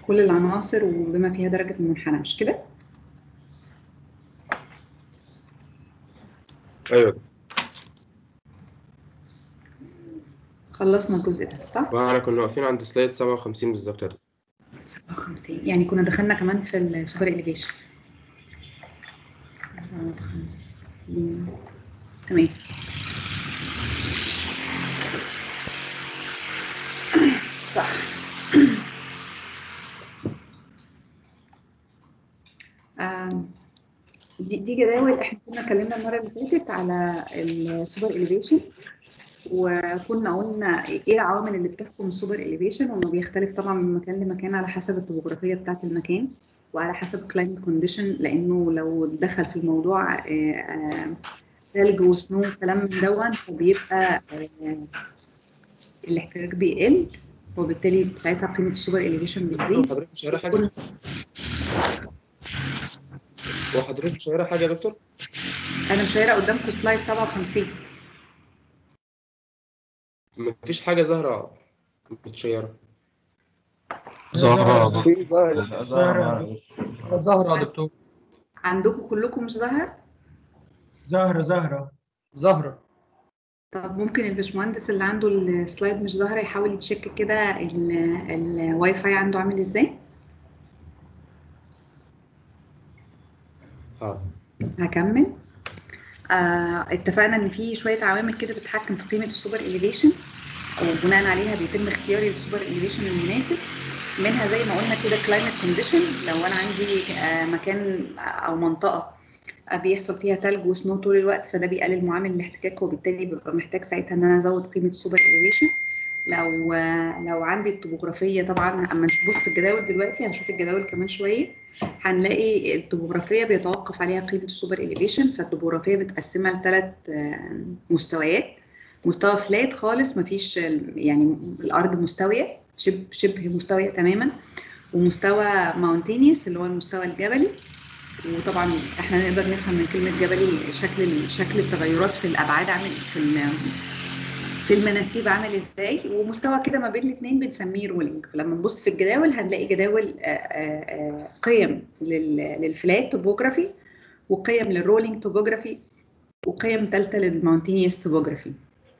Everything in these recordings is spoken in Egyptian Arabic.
كل العناصر وبما فيها درجة المنحنى مش كده؟ ايوه خلصنا الجزء ده صح؟ واحنا كنا واقفين عند سلايد 57 بالظبط يا دكتور. 57 يعني كنا دخلنا كمان في السوبر إليفيشن 57 تمام صح آم، دي دي جداول احنا كنا اتكلمنا المره اللي فاتت على السوبر إليفيشن وكنا قلنا ايه العوامل اللي بتحكم السوبر إليفيشن وانه بيختلف طبعا من مكان لمكان على حسب الطبوغرافيه بتاعه المكان وعلى حسب كلايمت كونديشن لانه لو دخل في الموضوع آه، آه، ثلج وسنو كلام من دون فبيبقى آه، الاحتكاك بيقل وبالتالي ساعتها قيمه السوبر إليفيشن بتزيد حضرتك مش قايله حاجه وحضرتك مش قايله حاجه يا دكتور انا مشايره قدامكم سلايد 57 مفيش حاجه ظاهره متشيره زهرة في ظاهر زهرة زهرة يا دكتور عندكم كلكم مش ظاهر زهرة زهرة زهرة طب ممكن الباشمهندس اللي عنده السلايد مش ظاهره يحاول يتشيك كده ال- الواي فاي عنده عامل ازاي اه هكمل آه اتفقنا ان في شويه عوامل كده بتتحكم في قيمه السوبر اليفيشن وبناء عليها بيتم اختياري للسوبر اليفيشن المناسب منها زي ما قلنا كده كلايمت كونديشن لو انا عندي آه مكان او منطقه آه، بيحصل فيها تلج وسنو طول الوقت فده بيقلل معامل الاحتكاك وبالتالي ببقى محتاج ساعتها ان انا ازود قيمه السوبر اليفيشن لو آه، لو عندي الطبوغرافيه طبعا اما نبص في الجداول دلوقتي هنشوف الجداول كمان شويه هنلاقي الطبوغرافيه بيتوقف عليها قيمه السوبر اليفيشن فالطبوغرافيه متقسمه لثلاث مستويات مستوى فلات خالص مفيش يعني الارض مستويه شبه شبه مستويه تماما ومستوى ماونتينيوس اللي هو المستوى الجبلي وطبعا احنا نقدر نفهم من كلمه جبلي شكل شكل التغيرات في الابعاد عامل في ال- في المناسيب عامل ازاي ومستوى كده ما بين الاثنين بنسميه رولينج فلما نبص في الجداول هنلاقي جداول آه، آه، آه، قيم لل- للفلات توبوجرافي وقيم للرولينج توبوجرافي وقيم ثالثه للماونتينيوس توبوجرافي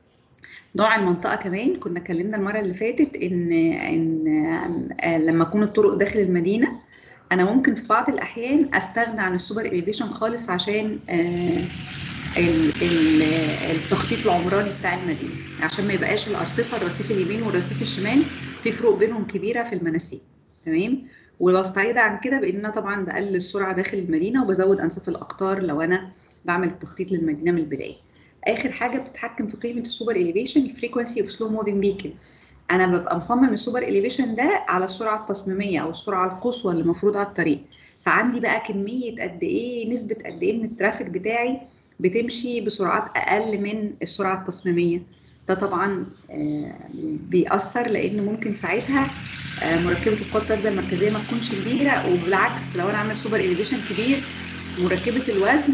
نوع المنطقه كمان كنا اتكلمنا المره اللي فاتت ان ان آه، لما تكون الطرق داخل المدينه انا ممكن في بعض الاحيان استغنى عن السوبر اليفيشن خالص عشان آه، ال- ال- التخطيط العمراني بتاع المدينه عشان ما يبقاش الارصفه الرصيف اليمين والرصيف الشمال في فروق بينهم كبيره في المناسيب تمام وبستعيد عن كده بان انا طبعا بقلل السرعه داخل المدينه وبزود انساف الاقطار لو انا بعمل التخطيط للمدينه من البدايه اخر حاجه بتتحكم في قيمه السوبر اليفيشن الفريكونسي اوف سلو موفينج بيكل انا ببقى مصمم السوبر اليفيشن ده على السرعه التصميميه او السرعه القصوى اللي المفروض على الطريق فعندي بقى كميه قد ايه نسبه قد ايه من الترافيك بتاعي بتمشي بسرعات اقل من السرعه التصميميه ده طبعا آه، بيأثر لان ممكن ساعتها آه، مركبه القوه الطارده المركزيه ما تكونش كبيره وبالعكس لو انا عملت سوبر اليفيشن كبير مركبه الوزن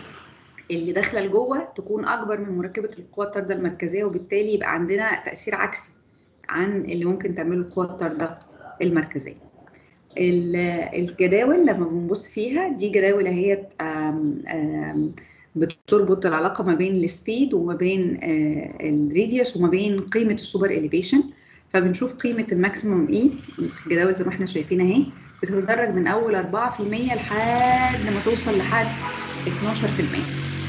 اللي داخله لجوه تكون اكبر من مركبه القوه الطارده المركزيه وبالتالي يبقى عندنا تاثير عكسي عن اللي ممكن تعمله القوه الطارده المركزيه ال- الجداول لما بنبص فيها دي جداول اهي آم، آم، بتربط العلاقه ما بين السبيد وما بين الراديوس وما بين قيمه السوبر اليفيشن فبنشوف قيمه الماكسيموم اي الجداول زي ما احنا شايفين اهي بتتدرج من اول 4% لحد ما توصل لحد 12%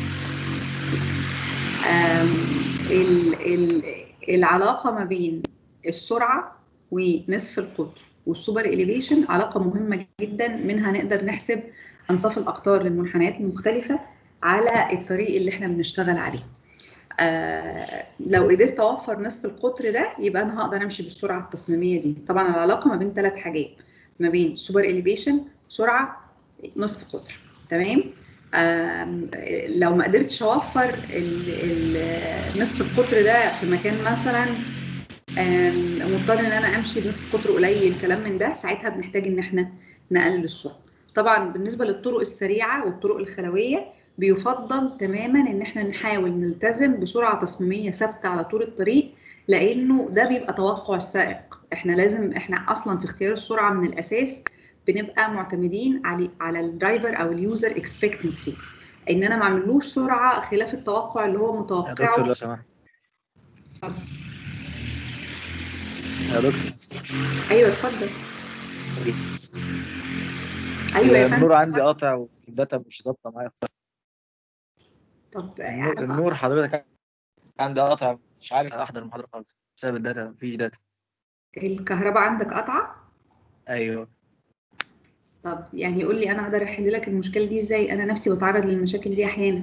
آم، ال- ال- العلاقه ما بين السرعه ونصف القطر والسوبر اليفيشن علاقه مهمه جدا منها نقدر نحسب انصاف الاقطار للمنحنيات المختلفه على الطريق اللي احنا بنشتغل عليه آه لو قدرت اوفر نصف القطر ده يبقى انا هقدر امشي بالسرعه التصميميه دي طبعا العلاقه ما بين ثلاث حاجات ما بين سوبر اليفيشن سرعه نصف قطر تمام آم، لو ما قدرتش اوفر ال- ال- نصف القطر ده في مكان مثلا آم، مضطر ان انا امشي بنصف قطر قليل كلام من ده ساعتها بنحتاج ان احنا نقلل السرعه طبعا بالنسبه للطرق السريعه والطرق الخلويه بيفضل تماما ان احنا نحاول نلتزم بسرعه تصميميه ثابته على طول الطريق لانه ده بيبقى توقع السائق احنا لازم احنا اصلا في اختيار السرعه من الاساس بنبقى معتمدين على على الدرايفر او اليوزر اكسبكتنسي ان انا ما اعملوش سرعه خلاف التوقع اللي هو يا متوقعه دكتور لو سمحت يا دكتور ايوه اتفضل ايوه يا فندم النور عندي قاطع والداتا مش ظابطه معايا طب النور, أنا- النور حضرتك عندي قاطع مش عارف احضر المحاضره خالص بسبب الداتا مفيش داتا الكهرباء عندك قطعه ايوه طب يعني قول لي انا اقدر احل لك المشكله دي ازاي انا نفسي بتعرض للمشاكل دي احيانا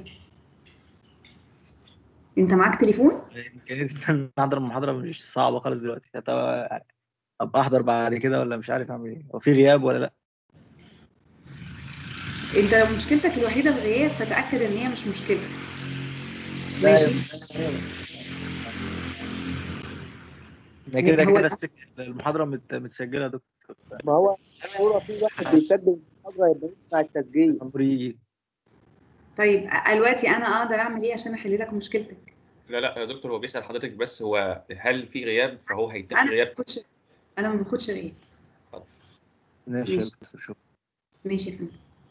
انت معاك تليفون امكانيه ان أنا احضر المحاضره مش صعبه خالص دلوقتي طب ابقى احضر بعد كده ولا مش عارف اعمل ايه هو في غياب ولا لا انت لو مشكلتك الوحيده الغياب فتاكد ان هي مش مشكله لا، ماشي هي كده هو كده الأ- السك- المحاضره مت... متسجله يا دكتور ما هو الصورة في واحد بيسجل المحاضرة يبقى يسمع التسجيل الامر يجي طيب دلوقتي انا اقدر اعمل ايه عشان احل لك مشكلتك لا لا يا دكتور هو بيسأل حضرتك بس هو هل في غياب فهو هيتم انا ما غياب باخدش انا ما باخدش غياب ماشي يا ماشي. دكتور شكرا ماشي يا فندم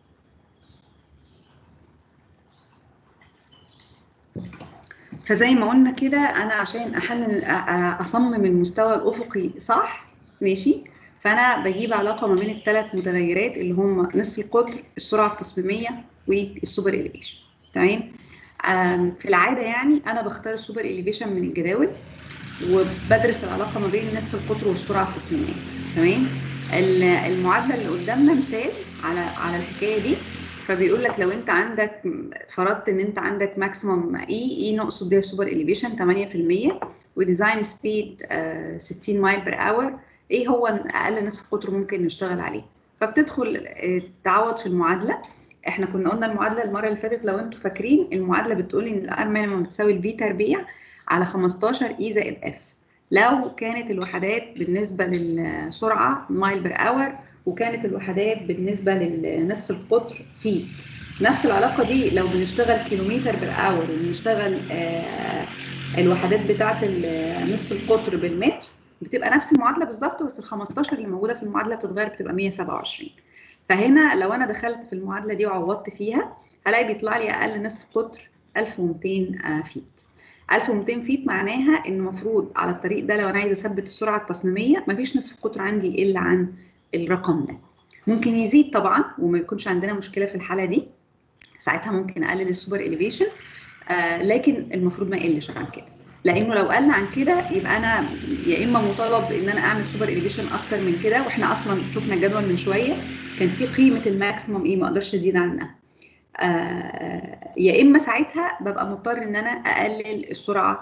فزي ما قلنا كده انا عشان احلل أ- أ- اصمم المستوى الافقي صح ماشي فانا بجيب علاقه ما بين الثلاث متغيرات اللي هم نصف القطر السرعه التصميميه والسوبر اليفيشن تمام آم، في العاده يعني انا بختار السوبر اليفيشن من الجداول وبدرس العلاقه ما بين نصف القطر والسرعه التصميميه تمام ال- المعادله اللي قدامنا مثال على على الحكايه دي فبيقول لك لو انت عندك فرضت ان انت عندك ماكسيمم اي اي نقصد بيها سوبر اليفيشن 8% وديزاين سبيد 60 مايل بير اور ايه هو اقل نصف قطر ممكن نشتغل عليه فبتدخل آه، تعوض في المعادله احنا كنا قلنا المعادله المره اللي فاتت لو انتوا فاكرين المعادله بتقول ان الار مينيمم بتساوي الفي تربيع على 15 اي زائد اف لو كانت الوحدات بالنسبه للسرعه مايل بير اور وكانت الوحدات بالنسبه لنصف القطر فيت نفس العلاقه دي لو بنشتغل كيلومتر بير اور وبنشتغل آه، الوحدات بتاعه ال- نصف القطر بالمتر بتبقى نفس المعادله بالظبط بس ال 15 اللي موجوده في المعادله بتتغير بتبقى 127 فهنا لو انا دخلت في المعادله دي وعوضت فيها هلاقي بيطلع لي اقل نصف قطر 1200 آه، فيت 1200 فيت معناها ان المفروض على الطريق ده لو انا عايزه اثبت السرعه التصميميه مفيش نصف قطر عندي الا عن الرقم ده ممكن يزيد طبعا وما يكونش عندنا مشكله في الحاله دي ساعتها ممكن اقلل السوبر اليفيشن آه لكن المفروض ما يقلش عن كده لانه لو قل عن كده يبقى انا يا اما مطالب ان انا اعمل سوبر اليفيشن اكتر من كده واحنا اصلا شفنا الجدول من شويه كان في قيمه الماكسيموم ايه ما اقدرش ازيد عنها آه يا اما ساعتها ببقى مضطر ان انا اقلل السرعه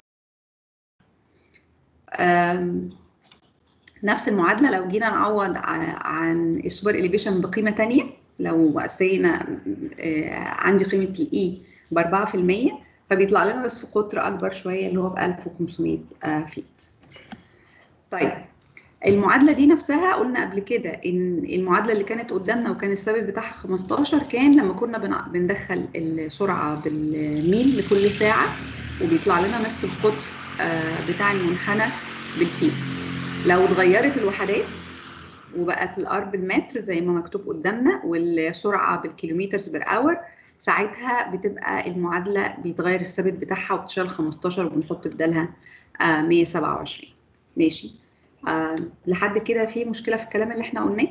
آم، نفس المعادله لو جينا نعوض ع- عن السوبر اليفيشن بقيمه تانية لو سينا عندي قيمه الاي ب 4% فبيطلع لنا نصف قطر اكبر شويه اللي هو ب 1500 آه، فيت. طيب المعادله دي نفسها قلنا قبل كده ان المعادله اللي كانت قدامنا وكان الثابت بتاعها 15 كان لما كنا بن- بندخل السرعه بالميل لكل ساعه وبيطلع لنا نصف القطر آه، بتاع المنحنى بالفيت. لو اتغيرت الوحدات وبقت الار بالمتر زي ما مكتوب قدامنا والسرعه بالكيلومترز بير اور ساعتها بتبقى المعادله بيتغير الثابت بتاعها وبتشال 15 وبنحط بدالها آه 127 ماشي آه لحد كده في مشكله في الكلام اللي احنا قلناه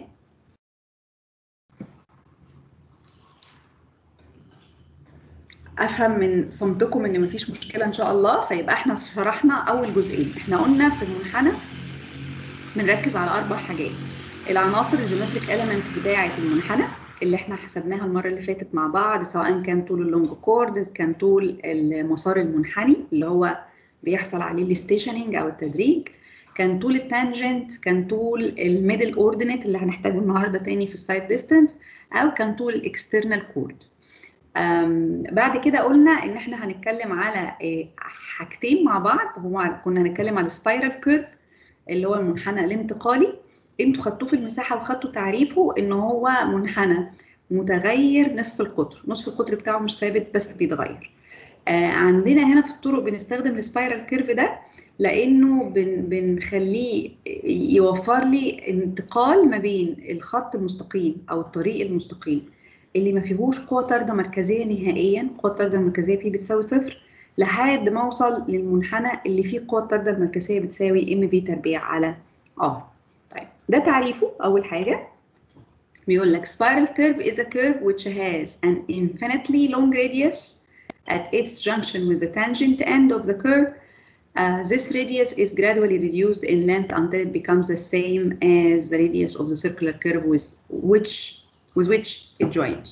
افهم من صمتكم ان مفيش مشكله ان شاء الله فيبقى احنا شرحنا اول جزئين احنا قلنا في المنحنى بنركز على اربع حاجات العناصر الجيومتريك اليمنتس بتاعه المنحنى اللي احنا حسبناها المره اللي فاتت مع بعض سواء كان طول اللونج كورد كان طول المسار المنحني اللي هو بيحصل عليه الستيشننج او التدريج كان طول التانجنت كان طول الميدل اوردينيت اللي هنحتاجه النهارده تاني في السايد ديستانس او كان طول الاكسترنال كورد بعد كده قلنا ان احنا هنتكلم على إيه، حاجتين مع بعض هو كنا هنتكلم على السبايرال كيرف اللي هو المنحنى الانتقالي انتوا خدتوه في المساحه وخدتوا تعريفه ان هو منحنى متغير نصف القطر نصف القطر بتاعه مش ثابت بس بيتغير آه عندنا هنا في الطرق بنستخدم السبايرال كيرف ده لانه بن بنخليه يوفر لي انتقال ما بين الخط المستقيم او الطريق المستقيم اللي ما فيهوش قوه طارده مركزيه نهائيا قوه الطارده المركزيه فيه بتساوي صفر لحد ما اوصل للمنحنى اللي فيه قوه الطارده المركزيه بتساوي ام في تربيع على اه طيب ده تعريفه اول حاجه بيقول لك spiral curve is a curve which has an infinitely long radius at its junction with the tangent end of the curve. Uh, this radius is gradually reduced in length until it becomes the same as the radius of the circular curve with which with which it joins.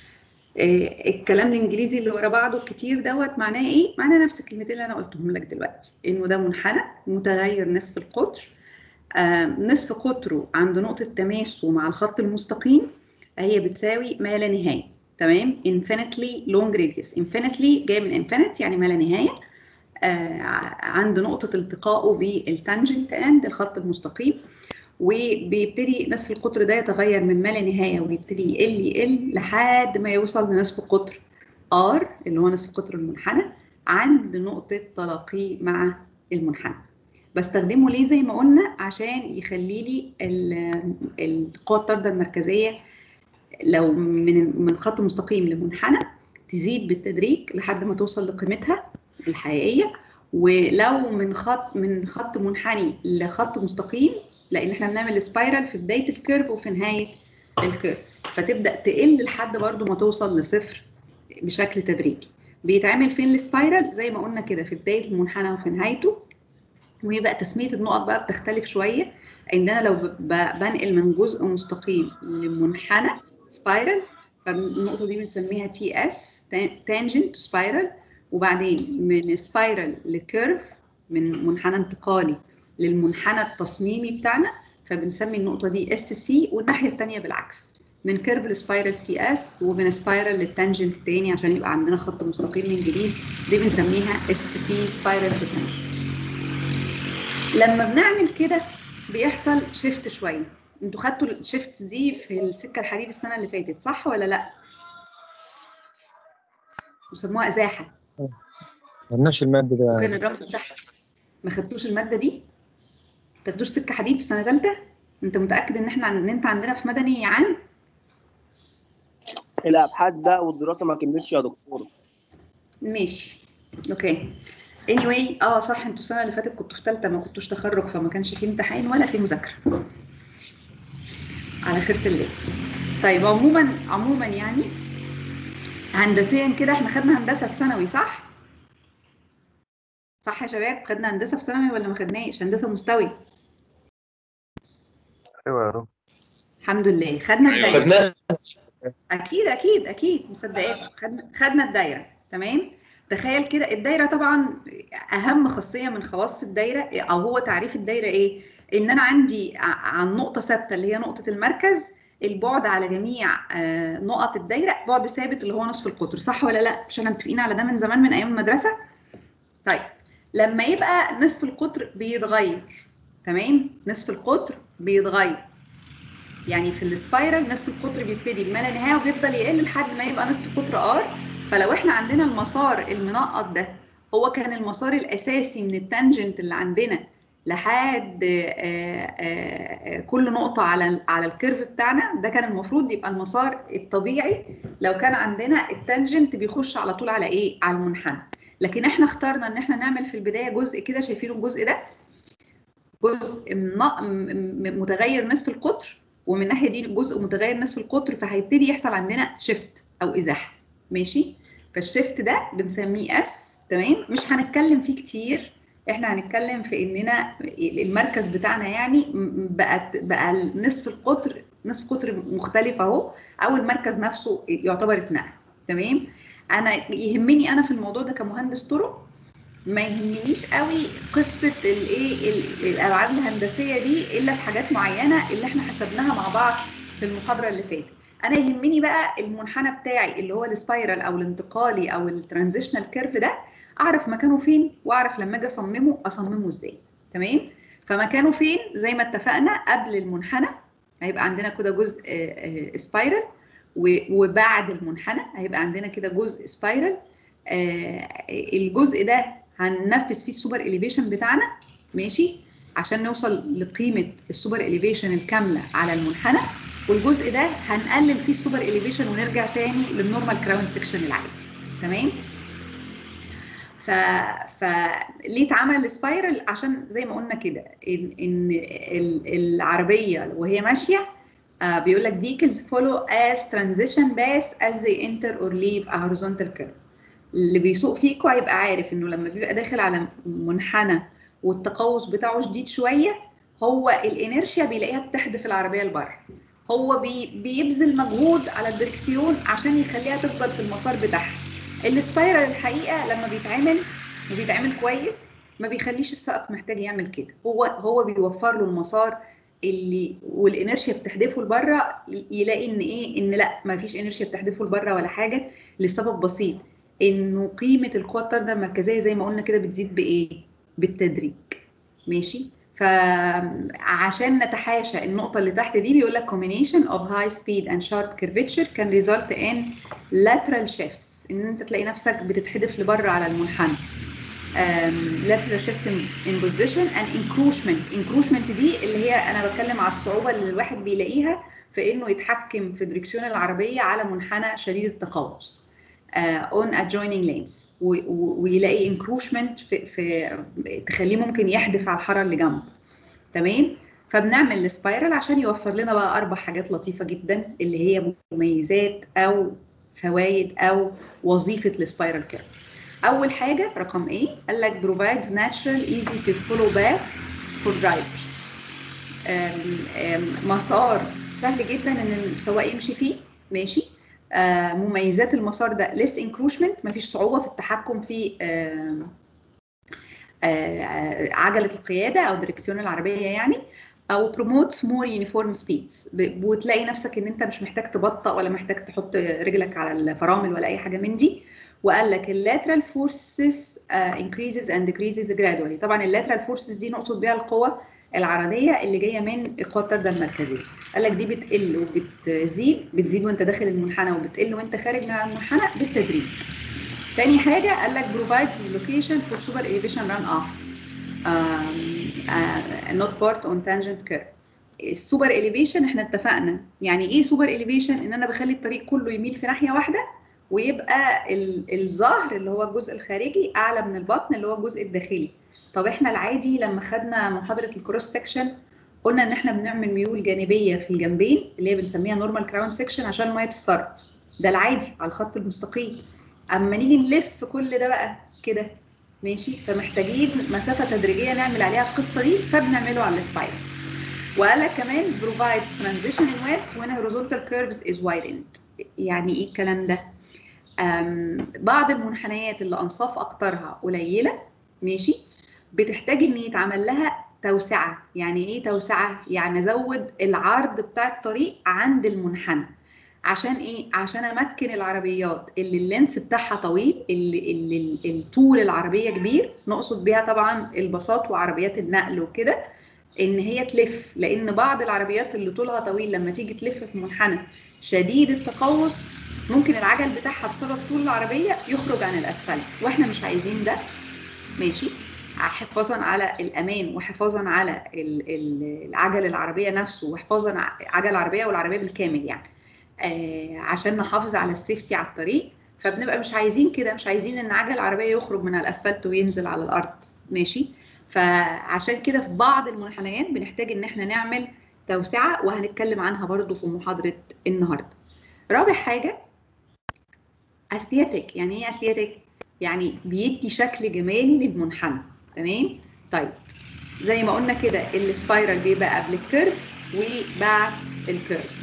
آه، الكلام الانجليزي اللي ورا بعضه الكتير دوت معناه ايه؟ معناه نفس الكلمتين اللي انا قلتهم لك دلوقتي انه ده منحنى متغير نصف القطر آه، نصف قطره عند نقطة تماسه مع الخط المستقيم هي بتساوي ما لا نهاية تمام infinitely long radius infinitely جاي من infinite يعني ما لا نهاية آه، عند نقطة التقائه بالتانجنت اند الخط المستقيم وبيبتدي نصف القطر ده يتغير من ما لا نهاية ويبتدي يقل يقل لحد ما يوصل لنصف قطر R اللي هو نصف قطر المنحنى عند نقطة تلاقيه مع المنحنى بستخدمه ليه زي ما قلنا عشان يخلي لي ال- القوة الطاردة المركزية لو من من خط مستقيم لمنحنى تزيد بالتدريج لحد ما توصل لقيمتها الحقيقية ولو من خط من خط منحني لخط مستقيم لان احنا بنعمل سبايرال في بداية الكيرف وفي نهاية الكيرف فتبدأ تقل لحد برضو ما توصل لصفر بشكل تدريجي بيتعمل فين السبايرال زي ما قلنا كده في بداية المنحنى وفي نهايته ويبقى تسمية النقط بقى بتختلف شوية ان انا لو ب- ب- بنقل من جزء مستقيم لمنحنى سبايرال فالنقطة دي بنسميها تي اس تانجنت سبايرال وبعدين من سبايرال لكيرف من منحنى انتقالي للمنحنى التصميمي بتاعنا فبنسمي النقطة دي اس سي والناحية التانية بالعكس من كيرف لسبايرال سي اس ومن سبايرال للتانجنت تاني عشان يبقى عندنا خط مستقيم من جديد دي بنسميها اس تي سبايرال تو تانجنت لما بنعمل كده بيحصل شيفت شويه انتوا خدتوا الشيفتس دي في السكه الحديد السنه اللي فاتت صح ولا لا بيسموها ازاحه ما عندناش المادة ده وكان الرمز بتاعها ما خدتوش الماده دي ما تاخدوش سكه حديد في سنه ثالثه انت متاكد ان احنا ان انت عندنا في مدني عام الابحاث بقى والدراسه ما كملتش يا دكتور ماشي اوكي anyway اه صح انتوا السنه اللي فاتت كنتوا في ثالثه ما كنتوش تخرج فما كانش في امتحان ولا في مذاكره على خيرة الله طيب عموما عموما يعني هندسيا كده احنا خدنا هندسه في ثانوي صح صح يا شباب خدنا هندسه في ثانوي ولا ما خدناش هندسه مستوي ايوه يا رب الحمد لله خدنا أيوة. الدايره خدناها اكيد اكيد اكيد مصدقاك خدنا خدنا الدايره تمام تخيل كده الدايره طبعا اهم خاصيه من خواص الدايره او هو تعريف الدايره ايه ان انا عندي ع- عن نقطه ثابته اللي هي نقطه المركز البعد على جميع آه، نقط الدايره بعد ثابت اللي هو نصف القطر صح ولا لا مش احنا متفقين على ده من زمان من ايام المدرسه طيب لما يبقى نصف القطر بيتغير تمام نصف القطر بيتغير يعني في السبايرال نصف القطر بيبتدي بما لا نهايه وبيفضل يقل لحد ما يبقى نصف القطر ار فلو احنا عندنا المسار المنقط ده هو كان المسار الاساسي من التانجنت اللي عندنا لحد آه، آه، آه، كل نقطة على على الكيرف بتاعنا ده كان المفروض يبقى المسار الطبيعي لو كان عندنا التانجنت بيخش على طول على ايه؟ على المنحنى لكن احنا اخترنا ان احنا نعمل في البداية جزء كده شايفينه الجزء ده جزء من- م- متغير نصف القطر ومن الناحيه دي جزء متغير نصف القطر فهيبتدي يحصل عندنا شيفت او ازاحه ماشي فالشيفت ده بنسميه اس تمام مش هنتكلم فيه كتير احنا هنتكلم في اننا المركز بتاعنا يعني م- بقت بقى نصف القطر نصف قطر مختلف اهو او المركز نفسه يعتبر اتنقل تمام انا يهمني انا في الموضوع ده كمهندس طرق ما يهمنيش قوي قصه الايه ال- الابعاد الهندسيه دي الا في حاجات معينه اللي احنا حسبناها مع بعض في المحاضره اللي فاتت انا يهمني بقى المنحنى بتاعي اللي هو السبايرال او الانتقالي او الترانزيشنال كيرف ده اعرف مكانه فين واعرف لما اجي اصممه اصممه ازاي تمام فمكانه فين زي ما اتفقنا قبل المنحنى هيبقى عندنا كده جزء سبايرال وبعد المنحنى هيبقى عندنا كده جزء سبايرال آه الجزء ده هننفذ فيه السوبر اليفيشن بتاعنا ماشي عشان نوصل لقيمه السوبر اليفيشن الكامله على المنحنى والجزء ده هنقلل فيه السوبر اليفيشن ونرجع تاني للنورمال كراون سيكشن العادي تمام ف فليه اتعمل السبايرال عشان زي ما قلنا كده ان ان ال- العربيه وهي ماشيه آه بيقول لك vehicles follow as transition pass as they enter or leave a horizontal curve اللي بيسوق فيكو هيبقى عارف انه لما بيبقى داخل على منحنى والتقوس بتاعه شديد شويه هو الانرشيا بيلاقيها بتحدف العربيه لبره هو بي بيبذل مجهود على الدركسيون عشان يخليها تفضل في المسار بتاعها السبايرال الحقيقه لما بيتعمل وبيتعمل كويس ما بيخليش السائق محتاج يعمل كده هو هو بيوفر له المسار اللي والانرشيا بتحدفه لبره يلاقي ان ايه ان لا ما فيش انرشيا بتحدفه لبره ولا حاجه لسبب بسيط انه قيمه القوه الطارده المركزيه زي ما قلنا كده بتزيد بايه بالتدريج ماشي فعشان نتحاشى النقطة اللي تحت دي بيقول لك combination of high speed and sharp curvature can result in lateral shifts ان انت تلاقي نفسك بتتحدف لبره على المنحنى um, lateral shift in- in position and encroachment encroachment دي اللي هي انا بتكلم على الصعوبة اللي الواحد بيلاقيها في انه يتحكم في دريكسيون العربية على منحنى شديد التقوس uh, on adjoining lanes و- و- ويلاقي encroachment في, في تخليه ممكن يحدف على الحارة اللي جنبه تمام فبنعمل السبايرال عشان يوفر لنا بقى اربع حاجات لطيفه جدا اللي هي مميزات او فوائد او وظيفه السبايرال كيرف اول حاجه رقم ايه قال لك provides natural easy to follow path for drivers أم- أم، مسار سهل جدا ان السواق يمشي فيه ماشي آه، مميزات المسار ده less encroachment مفيش صعوبه في التحكم في آم، آه، عجله القياده او دركسيون العربيه يعني او promotes more uniform speeds ب- وتلاقي نفسك ان انت مش محتاج تبطأ ولا محتاج تحط رجلك على الفرامل ولا اي حاجه من دي وقال لك اللاترال فورسز increases and decreases gradually طبعا اللاترال فورسز دي نقصد بيها القوه العرضيه اللي جايه من القوه الطارده المركزيه قال لك دي بتقل وبتزيد بتزيد وانت داخل المنحنى وبتقل وانت خارج من المنحنى بالتدريج تاني حاجه قال لك provides location for super elevation run off um, uh, not part on tangent curve السوبر اليفيشن احنا اتفقنا يعني ايه سوبر اليفيشن ان انا بخلي الطريق كله يميل في ناحيه واحده ويبقى ال- الظهر اللي هو الجزء الخارجي اعلى من البطن اللي هو الجزء الداخلي طب احنا العادي لما خدنا محاضره الكروس سكشن قلنا ان احنا بنعمل ميول جانبيه في الجنبين اللي هي بنسميها نورمال كراون سكشن عشان الميه تتسرب ده العادي على الخط المستقيم اما نيجي نلف كل ده بقى كده ماشي فمحتاجين مسافه تدريجيه نعمل عليها القصه دي فبنعمله على السبايرال وقال لك كمان provides transition in width when horizontal curves is widened يعني ايه الكلام ده أم، بعض المنحنيات اللي انصاف اقطارها قليله ماشي بتحتاج ان يتعمل لها توسعه يعني ايه توسعه يعني ازود العرض بتاع الطريق عند المنحنى عشان ايه عشان امكن العربيات اللي اللينس بتاعها طويل اللي, اللي الطول العربيه كبير نقصد بيها طبعا الباصات وعربيات النقل وكده ان هي تلف لان بعض العربيات اللي طولها طويل لما تيجي تلف في منحنى شديد التقوس ممكن العجل بتاعها بسبب طول العربيه يخرج عن الاسفلت واحنا مش عايزين ده ماشي حفاظا على الامان وحفاظا على ال- ال- العجل العربيه نفسه وحفاظا ع- عجل العربيه والعربيه بالكامل يعني آه عشان نحافظ على السيفتي على الطريق فبنبقى مش عايزين كده مش عايزين ان عجل العربيه يخرج من على الاسفلت وينزل على الارض ماشي فعشان كده في بعض المنحنيات بنحتاج ان احنا نعمل توسعه وهنتكلم عنها برضو في محاضره النهارده رابع حاجه اثياتيك يعني ايه اثياتيك يعني بيدي شكل جمالي للمنحنى تمام طيب زي ما قلنا كده السبايرال بيبقى قبل الكيرف وبعد الكيرف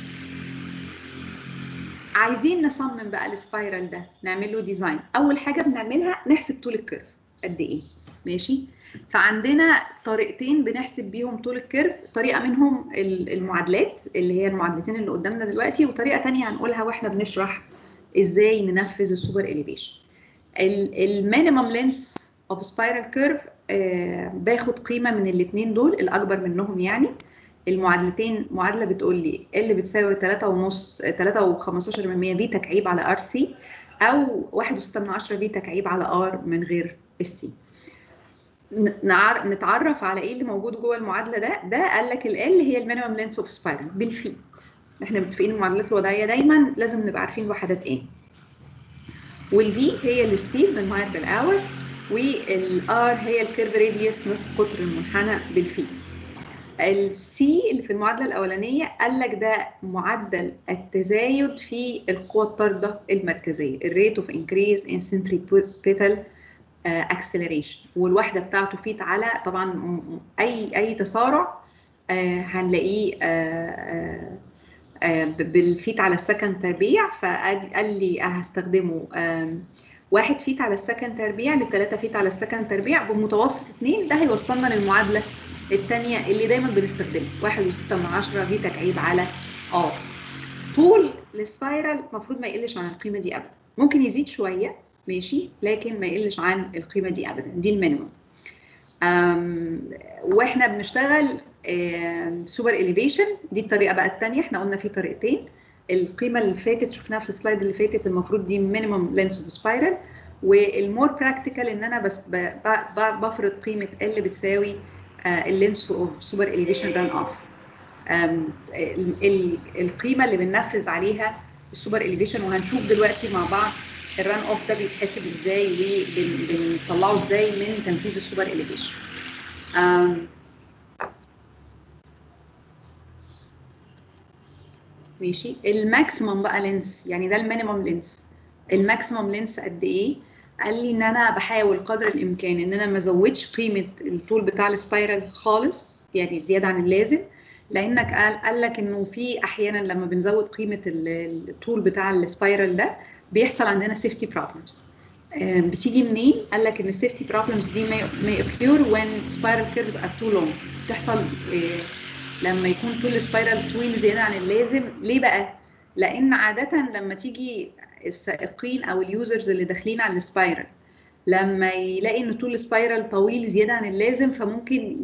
عايزين نصمم بقى السبايرال ده نعمل له ديزاين اول حاجه بنعملها نحسب طول الكيرف قد ايه ماشي فعندنا طريقتين بنحسب بيهم طول الكيرف طريقه منهم ال- المعادلات اللي هي المعادلتين اللي قدامنا دلوقتي وطريقه تانية هنقولها واحنا بنشرح ازاي ننفذ السوبر اليفيشن المينيمم لينس اوف سبايرال كيرف باخد قيمه من الاثنين دول الاكبر منهم يعني المعادلتين معادله بتقول لي ال بتساوي 3 ونص 3 و15 من 100 دي تكعيب على ار سي او 1.6 من 10 في تكعيب على ار من غير اس تي نعر... نتعرف على ايه اللي موجود جوه المعادله ده ده قال لك ال L هي المينيمم لينس اوف سبايرال بالفيت احنا متفقين المعادلات الوضعيه دايما لازم نبقى عارفين وحدات ايه والفي هي السبيد بالمايل بالاور والار هي الكيرف راديوس نصف قطر المنحنى بالفيت السي اللي في المعادله الاولانيه قال لك ده معدل التزايد في القوى الطارده المركزيه الريت اوف انكريز ان centripetal اكسلريشن والوحده بتاعته فيت على طبعا م- اي اي تسارع آه، هنلاقيه آه، آه، ب- بالفيت على السكند تربيع فقال قال لي هستخدمه آم، واحد فيت على السكند تربيع لثلاثة فيت على السكند تربيع بمتوسط اتنين ده هيوصلنا للمعادلة الثانية اللي دايما بنستخدمها واحد وستة من عشرة في تكعيب على ار طول السبايرال المفروض ما يقلش عن القيمة دي أبدا ممكن يزيد شوية ماشي لكن ما يقلش عن القيمة دي أبدا دي المينيمم أم، واحنا بنشتغل سوبر اليفيشن دي الطريقه بقى الثانيه احنا قلنا في طريقتين القيمه اللي فاتت شفناها في السلايد اللي فاتت المفروض دي مينيمم لينس اوف سبايرال والمور براكتيكال ان انا بس ب- ب- ب- بفرض قيمه ال بتساوي اللينس اوف سوبر اليفيشن ران اوف القيمه اللي بننفذ عليها السوبر اليفيشن وهنشوف دلوقتي مع بعض الران اوف ده بيتحسب ازاي وبنطلعه ازاي من تنفيذ السوبر اليفيشن ماشي الماكسيمم بقى لينس يعني ده المينيمم لينس الماكسيمم لينس قد ايه قال لي ان انا بحاول قدر الامكان ان انا ما ازودش قيمه الطول بتاع السبايرال خالص يعني زياده عن اللازم لانك قال قال لك انه في احيانا لما بنزود قيمه ال- الطول بتاع السبايرال ده بيحصل عندنا سيفتي بروبلمز بتيجي منين؟ قال لك ان السيفتي بروبلمز دي may, may occur when spiral curves are too long بتحصل آه، لما يكون طول السبايرال طويل زياده عن اللازم ليه بقى؟ لان عاده لما تيجي السائقين او اليوزرز اللي داخلين على السبايرال لما يلاقي ان طول السبايرال طويل زياده عن اللازم فممكن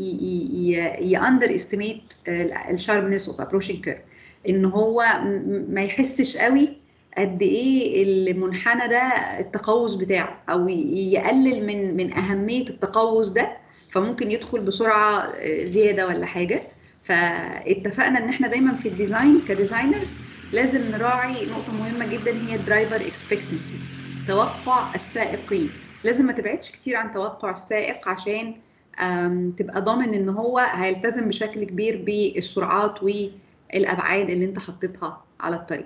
ياندر استيميت الشاربنس اوف ابروشنج كيرف ان هو م- ما يحسش قوي قد ايه المنحنى ده التقوس بتاعه او ي- يقلل من من اهميه التقوس ده فممكن يدخل بسرعه آه، زياده ولا حاجه فاتفقنا ان احنا دايما في الديزاين كديزاينرز لازم نراعي نقطه مهمه جدا هي الدرايفر اكسبكتنسي توقع السائقين لازم ما تبعدش كتير عن توقع السائق عشان آم، تبقى ضامن ان هو هيلتزم بشكل كبير بالسرعات والابعاد اللي انت حطيتها على الطريق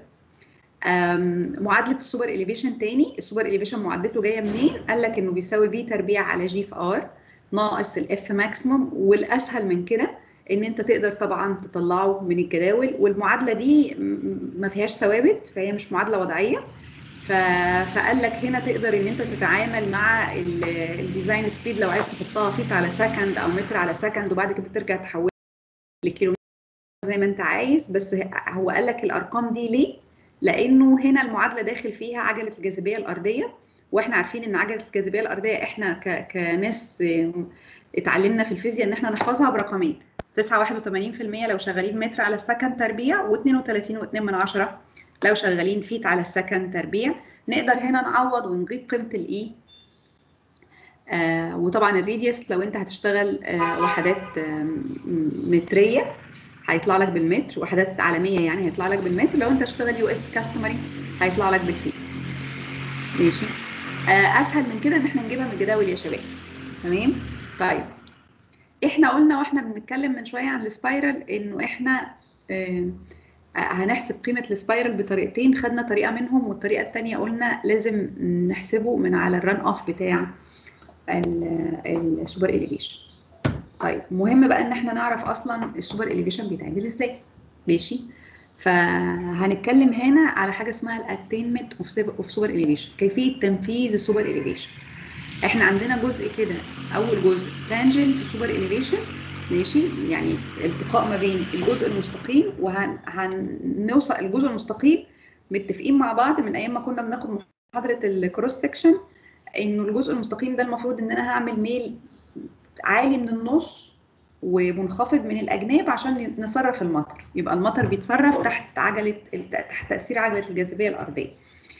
آم، معادله السوبر اليفيشن تاني السوبر اليفيشن معادلته جايه منين قال لك انه بيساوي في تربيع على جي في ار ناقص الاف ماكسيموم والاسهل من كده ان انت تقدر طبعا تطلعه من الجداول والمعادله دي م- ما فيهاش ثوابت فهي مش معادله وضعيه ف... فقال لك هنا تقدر ان انت تتعامل مع ال- الديزاين سبيد لو عايز تحطها فيت على سكند او متر على سكند وبعد كده ترجع تحولها لكيلومتر زي ما انت عايز بس ه- هو قال لك الارقام دي ليه؟ لانه هنا المعادله داخل فيها عجله الجاذبيه الارضيه واحنا عارفين ان عجله الجاذبيه الارضيه احنا ك... كناس ام، اتعلمنا في الفيزياء ان احنا نحفظها برقمين 9.81% لو شغالين متر على السكند تربيع و32.2 من عشرة لو شغالين فيت على السكند تربيع نقدر هنا نعوض ونجيب قيمه الاي آه وطبعا الريديوس لو انت هتشتغل آه وحدات آه متريه هيطلع لك بالمتر وحدات عالميه يعني هيطلع لك بالمتر لو انت هتشتغل يو اس كاستمري هيطلع لك بالفيت ماشي آه اسهل من كده ان احنا نجيبها من الجداول يا شباب تمام طيب احنا قلنا واحنا بنتكلم من شويه عن السبايرال انه احنا آه هنحسب قيمه السبايرال بطريقتين خدنا طريقه منهم والطريقه الثانيه قلنا لازم نحسبه من على الران اوف بتاع السوبر اليفيشن طيب مهم بقى ان احنا نعرف اصلا السوبر اليفيشن بيتعمل ازاي ماشي فهنتكلم هنا على حاجه اسمها الاتينمنت اوف سوبر اليفيشن كيفيه تنفيذ السوبر اليفيشن احنا عندنا جزء كده اول جزء تانجنت سوبر اليفيشن ماشي يعني التقاء ما بين الجزء المستقيم وهنوصل الجزء المستقيم متفقين مع بعض من ايام ما كنا بناخد محاضره الكروس سكشن انه الجزء المستقيم ده المفروض ان انا هعمل ميل عالي من النص ومنخفض من الاجناب عشان نصرف المطر يبقى المطر بيتصرف تحت عجله تحت تاثير عجله الجاذبيه الارضيه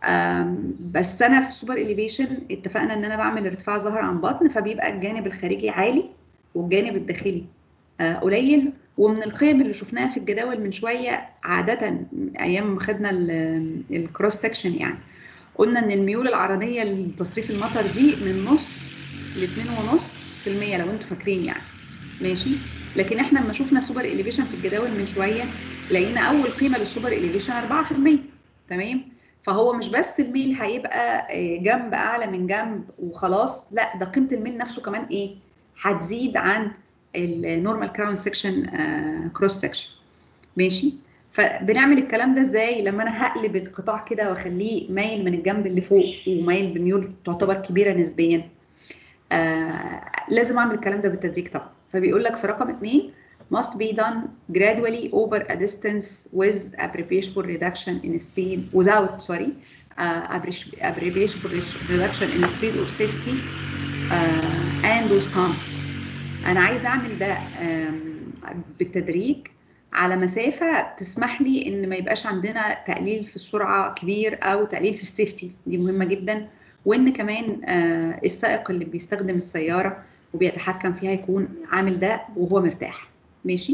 آم، بس انا في السوبر اليفيشن اتفقنا ان انا بعمل ارتفاع ظهر عن بطن فبيبقى الجانب الخارجي عالي والجانب الداخلي آه، قليل ومن القيم اللي شفناها في الجداول من شويه عاده ايام ما خدنا الكروس سكشن يعني قلنا ان الميول العرضيه لتصريف المطر دي من نص ل 2.5% لو انتوا فاكرين يعني ماشي لكن احنا لما شفنا سوبر اليفيشن في الجداول من شويه لقينا اول قيمه للسوبر اليفيشن 4% تمام فهو مش بس الميل هيبقى آه، جنب اعلى من جنب وخلاص لا ده قيمه الميل نفسه كمان ايه هتزيد عن النورمال كراون سكشن كروس سكشن ماشي فبنعمل الكلام ده ازاي لما انا هقلب القطاع كده واخليه مايل من الجنب اللي فوق ومايل بميول تعتبر كبيره نسبيا آه لازم اعمل الكلام ده بالتدريج طبعا فبيقول لك في رقم اثنين must be done gradually over a distance with appreciable reduction in speed without sorry uh, appreci- appreciable reduction in speed or safety uh, and with comfort انا عايزه اعمل ده آم، بالتدريج على مسافه تسمح لي ان ما يبقاش عندنا تقليل في السرعه كبير او تقليل في السيفتي دي مهمه جدا وان كمان آه، السائق اللي بيستخدم السياره وبيتحكم فيها يكون عامل ده وهو مرتاح ماشي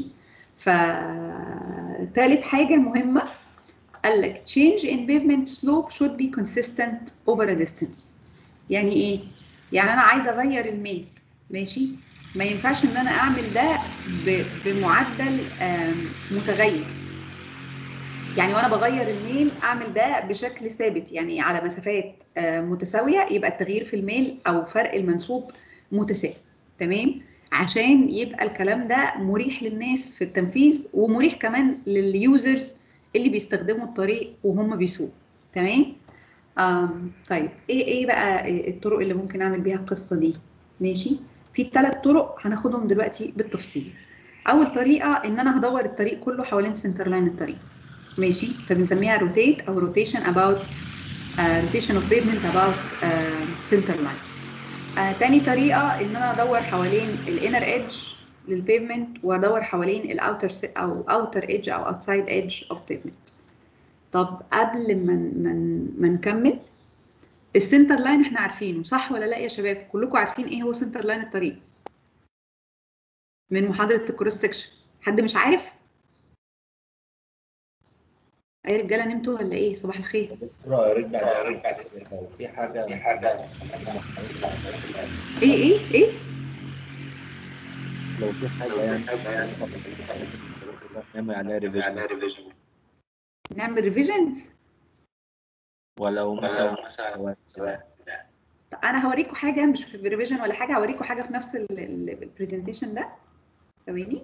فتالت حاجه مهمه قال لك change in pavement slope should be consistent over a distance يعني ايه يعني انا عايزه اغير الميل ماشي ما ينفعش ان انا اعمل ده ب- بمعدل آم، متغير يعني وانا بغير الميل اعمل ده بشكل ثابت يعني على مسافات آه، متساويه يبقى التغيير في الميل او فرق المنسوب متساوي تمام عشان يبقى الكلام ده مريح للناس في التنفيذ ومريح كمان لليوزرز اللي بيستخدموا الطريق وهم بيسوقوا تمام آم طيب ايه ايه بقى الطرق اللي ممكن اعمل بيها القصه دي ماشي في ثلاث طرق هناخدهم دلوقتي بالتفصيل اول طريقه ان انا هدور الطريق كله حوالين سنتر لاين الطريق ماشي فبنسميها روتيت او روتيشن اباوت روتيشن اوف بيفمنت اباوت سنتر لاين تاني طريقه ان انا ادور حوالين الانر ايدج للبيفمنت وادور حوالين الاوتر او اوتر ايدج او اوتسايد ايدج اوف بيفمنت طب قبل ما ما ما نكمل السنتر لاين احنا عارفينه صح ولا لا يا شباب كلكم عارفين ايه هو سنتر لاين الطريق من محاضره الكروس سكشن حد مش عارف اي رجاله نمتوا ولا ايه صباح الخير يا ريت بقى يا ريت بس لو في حاجه في حاجه ايه ايه ايه لو في حاجه يعني نعمل عليها ريفيجن نعمل ريفيجنز ولو مثلا سواء سواء انا هوريكم حاجه مش في ريفيجن ولا حاجه هوريكم حاجه في نفس البرزنتيشن ده ثواني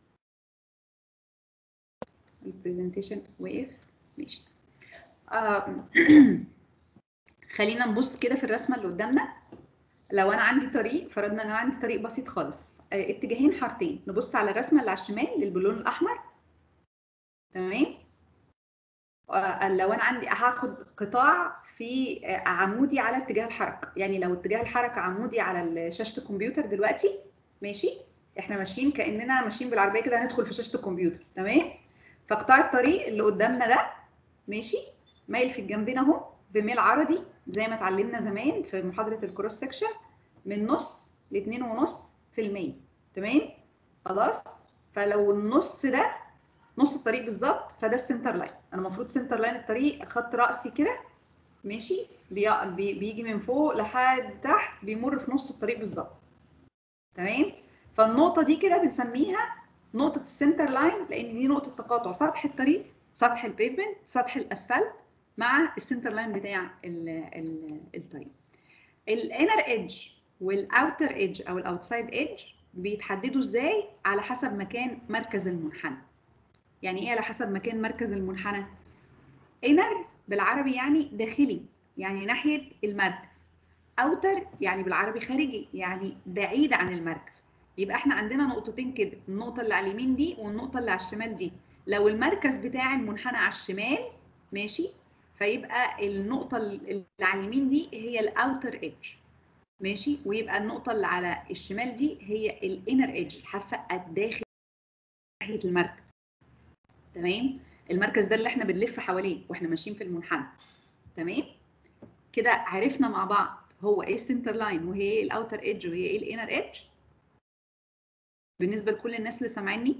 البرزنتيشن وقف ماشي آم، خلينا نبص كده في الرسمه اللي قدامنا لو انا عندي طريق فرضنا ان انا عندي طريق بسيط خالص آه، اتجاهين حارتين نبص على الرسمه اللي على الشمال للبالون الاحمر تمام آه، لو انا عندي هاخد قطاع في آه، عمودي على اتجاه الحركه يعني لو اتجاه الحركه عمودي على شاشه الكمبيوتر دلوقتي ماشي احنا ماشيين كاننا ماشيين بالعربيه كده هندخل في شاشه الكمبيوتر تمام فقطاع الطريق اللي قدامنا ده ماشي مايل في الجنبين اهو بميل عرضي زي ما اتعلمنا زمان في محاضره الكروس سكشن من نص ل 2.5% تمام خلاص فلو النص ده نص الطريق بالظبط فده السنتر لاين انا المفروض سنتر لاين الطريق خط راسي كده ماشي بي... بي... بيجي من فوق لحد تحت بيمر في نص الطريق بالظبط تمام فالنقطه دي كده بنسميها نقطه السنتر لاين لان دي نقطه تقاطع سطح الطريق سطح البيفمنت سطح الاسفلت مع السنتر لاين بتاع ال... ال... الطريق الانر ايدج والاوتر ايدج او الاوتسايد ايدج بيتحددوا ازاي على حسب مكان مركز المنحنى يعني ايه على حسب مكان مركز المنحنى انر بالعربي يعني داخلي يعني ناحيه المركز اوتر يعني بالعربي خارجي يعني بعيد عن المركز يبقى احنا عندنا نقطتين كده النقطه اللي على اليمين دي والنقطه اللي على الشمال دي لو المركز بتاع المنحنى على الشمال ماشي فيبقى النقطه اللي على اليمين دي هي الاوتر ايدج ماشي ويبقى النقطه اللي على الشمال دي هي الانر ايدج الحافه الداخل ناحيه المركز تمام المركز ده اللي احنا بنلف حواليه واحنا ماشيين في المنحنى تمام كده عرفنا مع بعض هو ايه السنتر لاين وهي ايه الاوتر ايدج وهي ايه الانر ايدج بالنسبه لكل الناس اللي سامعيني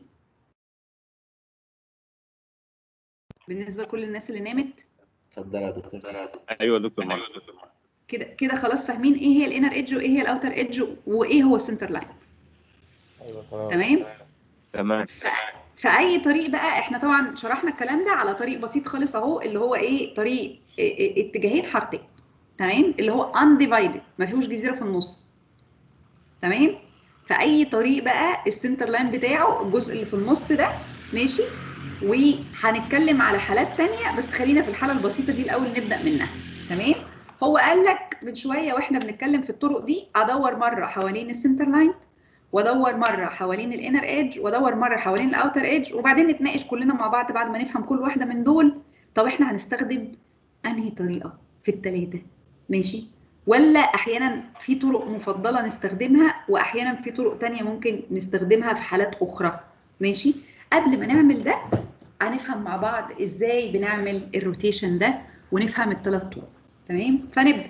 بالنسبه لكل الناس اللي نامت اتفضل يا دكتور ايوه يا دكتور معاك كده كده خلاص فاهمين ايه هي الانر ايدج وايه هي الاوتر ايدج وايه هو السنتر لاين ايوه تمام تمام تمام ف... فاي طريق بقى احنا طبعا شرحنا الكلام ده على طريق بسيط خالص اهو اللي هو ايه طريق إيه- إيه- اتجاهين حارتين تمام اللي هو undivided ما فيهوش جزيره في النص تمام فاي طريق بقى السنتر لاين بتاعه الجزء اللي في النص ده ماشي وهنتكلم على حالات تانية بس خلينا في الحاله البسيطه دي الاول نبدا منها تمام هو قال لك من شويه واحنا بنتكلم في الطرق دي ادور مره حوالين السنتر لاين وادور مره حوالين الانر ايدج وادور مره حوالين الاوتر ايدج وبعدين نتناقش كلنا مع بعض بعد ما نفهم كل واحده من دول طب احنا هنستخدم انهي طريقه في الثلاثه ماشي ولا احيانا في طرق مفضله نستخدمها واحيانا في طرق تانية ممكن نستخدمها في حالات اخرى ماشي قبل ما نعمل ده هنفهم مع بعض ازاي بنعمل الروتيشن ده ونفهم الثلاث طرق تمام فنبدا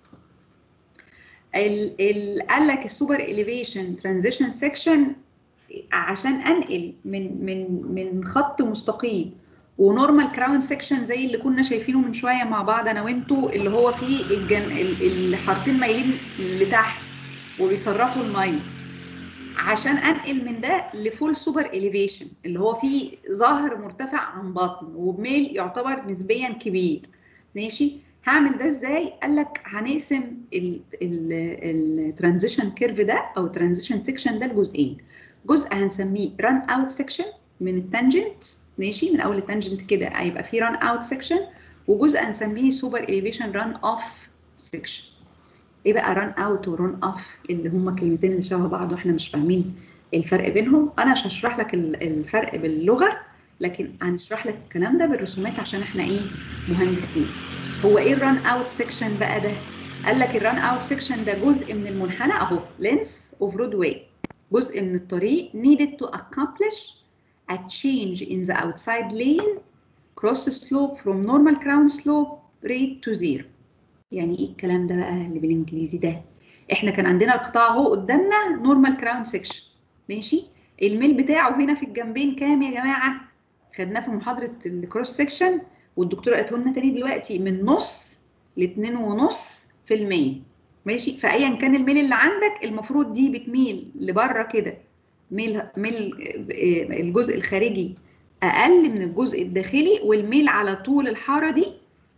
ال ال قال لك السوبر اليفيشن ترانزيشن سيكشن عشان انقل من من من خط مستقيم ونورمال كراون سيكشن زي اللي كنا شايفينه من شويه مع بعض انا وانتوا اللي هو فيه الجن ال- الحارتين مايلين لتحت وبيصرفوا الميه عشان انقل من ده لفول سوبر اليفيشن اللي هو فيه ظهر مرتفع عن بطن وبميل يعتبر نسبيا كبير ماشي هعمل ده ازاي قال لك هنقسم الترانزيشن كيرف ده او ترانزيشن سيكشن ده لجزئين جزء هنسميه ران اوت سيكشن من التانجنت ماشي من اول التانجنت كده هيبقى في ران اوت سيكشن وجزء هنسميه سوبر اليفيشن ران اوف سيكشن ايه بقى ران اوت وران اوف اللي هما كلمتين اللي شبه بعض واحنا مش فاهمين الفرق بينهم انا مش هشرح لك ال- الفرق باللغه لكن هنشرح لك الكلام ده بالرسومات عشان احنا ايه مهندسين هو ايه الران اوت سيكشن بقى ده قال لك الران اوت سيكشن ده جزء من المنحنى اهو لينس اوف رود واي جزء من الطريق needed to accomplish a change in the outside lane cross slope from normal crown slope rate to zero يعني ايه الكلام ده بقى اللي بالانجليزي ده احنا كان عندنا القطاع اهو قدامنا نورمال كراون سيكشن ماشي الميل بتاعه هنا في الجنبين كام يا جماعه خدناه في محاضره الكروس سيكشن والدكتوره قالت لنا تاني دلوقتي من نص ل 2.5% ماشي فايا كان الميل اللي عندك المفروض دي بتميل لبره كده ميل ميل آه، الجزء الخارجي اقل من الجزء الداخلي والميل على طول الحاره دي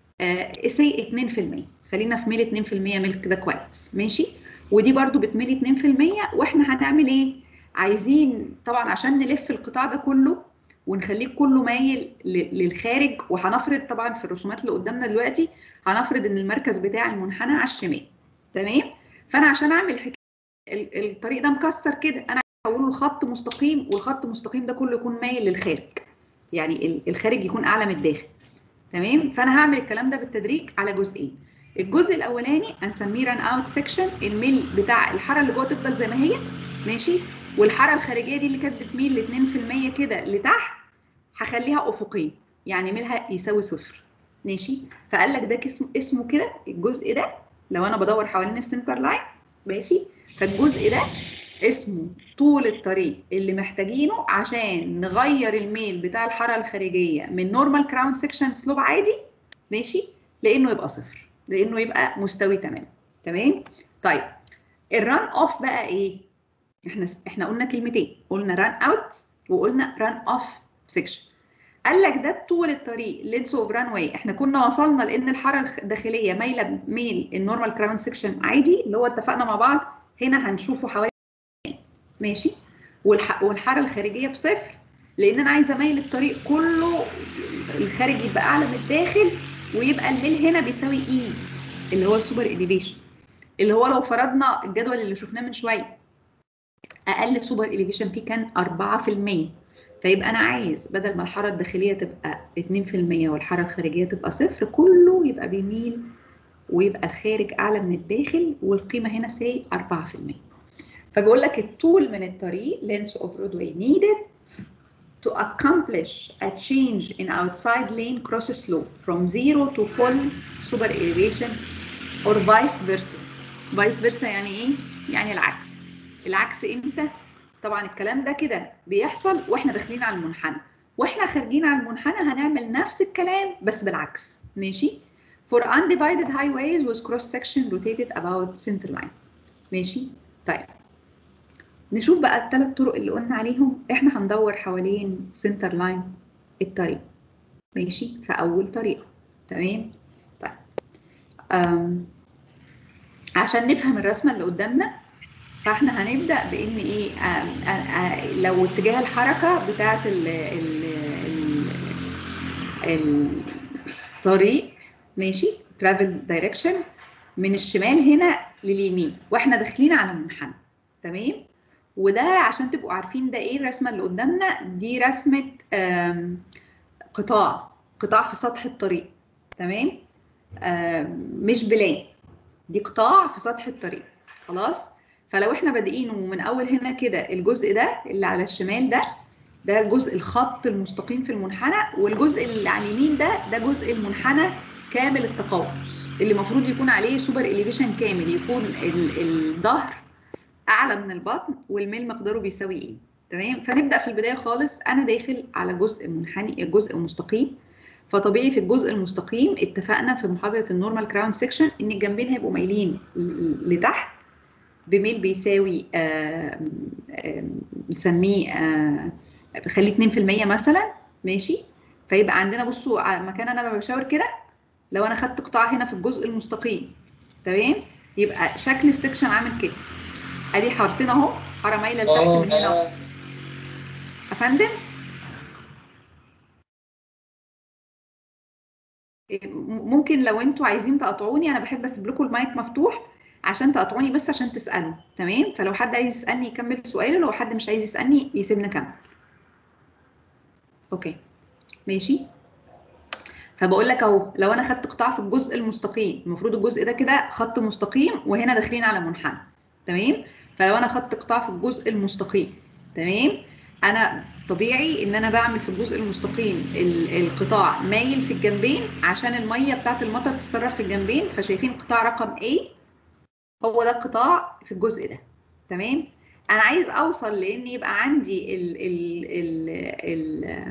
سي 2% خلينا في ميل 2% ميل كده كويس ماشي ودي برضو بتميل 2% واحنا هنعمل ايه عايزين طبعا عشان نلف القطاع ده كله ونخليه كله مايل ل- للخارج وهنفرض طبعا في الرسومات اللي قدامنا دلوقتي هنفرض ان المركز بتاع المنحنى على الشمال تمام فانا عشان اعمل حكايه ال- الطريق ده مكسر كده انا هحوله لخط مستقيم والخط المستقيم ده كله يكون مايل للخارج يعني ال- الخارج يكون اعلى من الداخل تمام فانا هعمل الكلام ده بالتدريج على جزئين الجزء الاولاني هنسميه ران اوت سيكشن الميل بتاع الحاره اللي جوه تفضل زي ما هي ماشي والحاره الخارجيه دي اللي كانت بتميل ل 2% كده لتحت هخليها افقيه يعني ميلها يساوي صفر ماشي فقال لك ده اسمه اسمه كده الجزء ده لو انا بدور حوالين السنتر لاين ماشي فالجزء ده اسمه طول الطريق اللي محتاجينه عشان نغير الميل بتاع الحاره الخارجيه من نورمال كراون سيكشن سلوب عادي ماشي لانه يبقى صفر لانه يبقى مستوي تمام تمام طيب الران اوف بقى ايه احنا احنا قلنا كلمتين قلنا ران اوت وقلنا ران اوف سيكشن قال لك ده طول الطريق لينس اوف ران واي احنا كنا وصلنا لان الحاره الداخليه مايله ميل النورمال كراون سيكشن عادي اللي هو اتفقنا مع بعض هنا هنشوفه حوالي ماشي والح... والحاره الخارجيه بصفر لان انا عايزه اميل الطريق كله الخارج يبقى اعلى من الداخل ويبقى الميل هنا بيساوي اي اللي هو السوبر اليفيشن اللي هو لو فرضنا الجدول اللي شفناه من شويه اقل سوبر اليفيشن فيه كان 4% فيبقى انا عايز بدل ما الحاره الداخليه تبقى 2% والحاره الخارجيه تبقى صفر كله يبقى بيميل ويبقى الخارج اعلى من الداخل والقيمه هنا سي 4% فبيقول لك الطول من الطريق length of roadway needed to accomplish a change in outside lane cross slope from zero to full super elevation or vice versa vice versa يعني ايه يعني العكس العكس امتى طبعا الكلام ده كده بيحصل واحنا داخلين على المنحنى واحنا خارجين على المنحنى هنعمل نفس الكلام بس بالعكس ماشي for undivided highways with cross section rotated about center line ماشي طيب نشوف بقى الثلاث طرق اللي قلنا عليهم احنا هندور حوالين سنتر لاين الطريق ماشي في اول طريقه تمام طيب أم. عشان نفهم الرسمه اللي قدامنا فاحنا هنبدا بان ايه أم أم لو اتجاه الحركه بتاعه ال ال ال الطريق ماشي ترافل دايركشن من الشمال هنا لليمين واحنا داخلين على منحنى تمام وده عشان تبقوا عارفين ده ايه الرسمه اللي قدامنا دي رسمه قطاع قطاع في سطح الطريق تمام مش بلان دي قطاع في سطح الطريق خلاص فلو احنا بادئين ومن اول هنا كده الجزء ده اللي على الشمال ده ده جزء الخط المستقيم في المنحنى والجزء اللي على اليمين ده ده جزء المنحنى كامل التقوس اللي المفروض يكون عليه سوبر اليفيشن كامل يكون الظهر اعلى من البطن والميل مقداره بيساوي ايه تمام فنبدا في البدايه خالص انا داخل على جزء منحني جزء مستقيم فطبيعي في الجزء المستقيم اتفقنا في محاضره النورمال كراون سيكشن ان الجنبين هيبقوا مايلين لتحت بميل بيساوي نسميه خليه 2% مثلا ماشي فيبقى عندنا بصوا مكان انا ما بشاور كده لو انا خدت قطاع هنا في الجزء المستقيم تمام يبقى شكل السكشن عامل كده ادي حارتين اهو حاره مايله لتحت من هنا اهو افندم ممكن لو انتوا عايزين تقاطعوني انا بحب اسيب لكم المايك مفتوح عشان تقاطعوني بس عشان تسالوا تمام فلو حد عايز يسالني يكمل سؤاله لو حد مش عايز يسالني يسيبنا كمل اوكي ماشي فبقول لك اهو لو انا خدت قطاع في الجزء المستقيم المفروض الجزء ده كده خط مستقيم وهنا داخلين على منحنى تمام فلو انا خدت قطاع في الجزء المستقيم تمام انا طبيعي ان انا بعمل في الجزء المستقيم القطاع مايل في الجنبين عشان الميه بتاعت المطر تتسرب في الجنبين فشايفين قطاع رقم A هو ده القطاع في الجزء ده تمام انا عايز اوصل لان يبقى عندي ال ال ال ال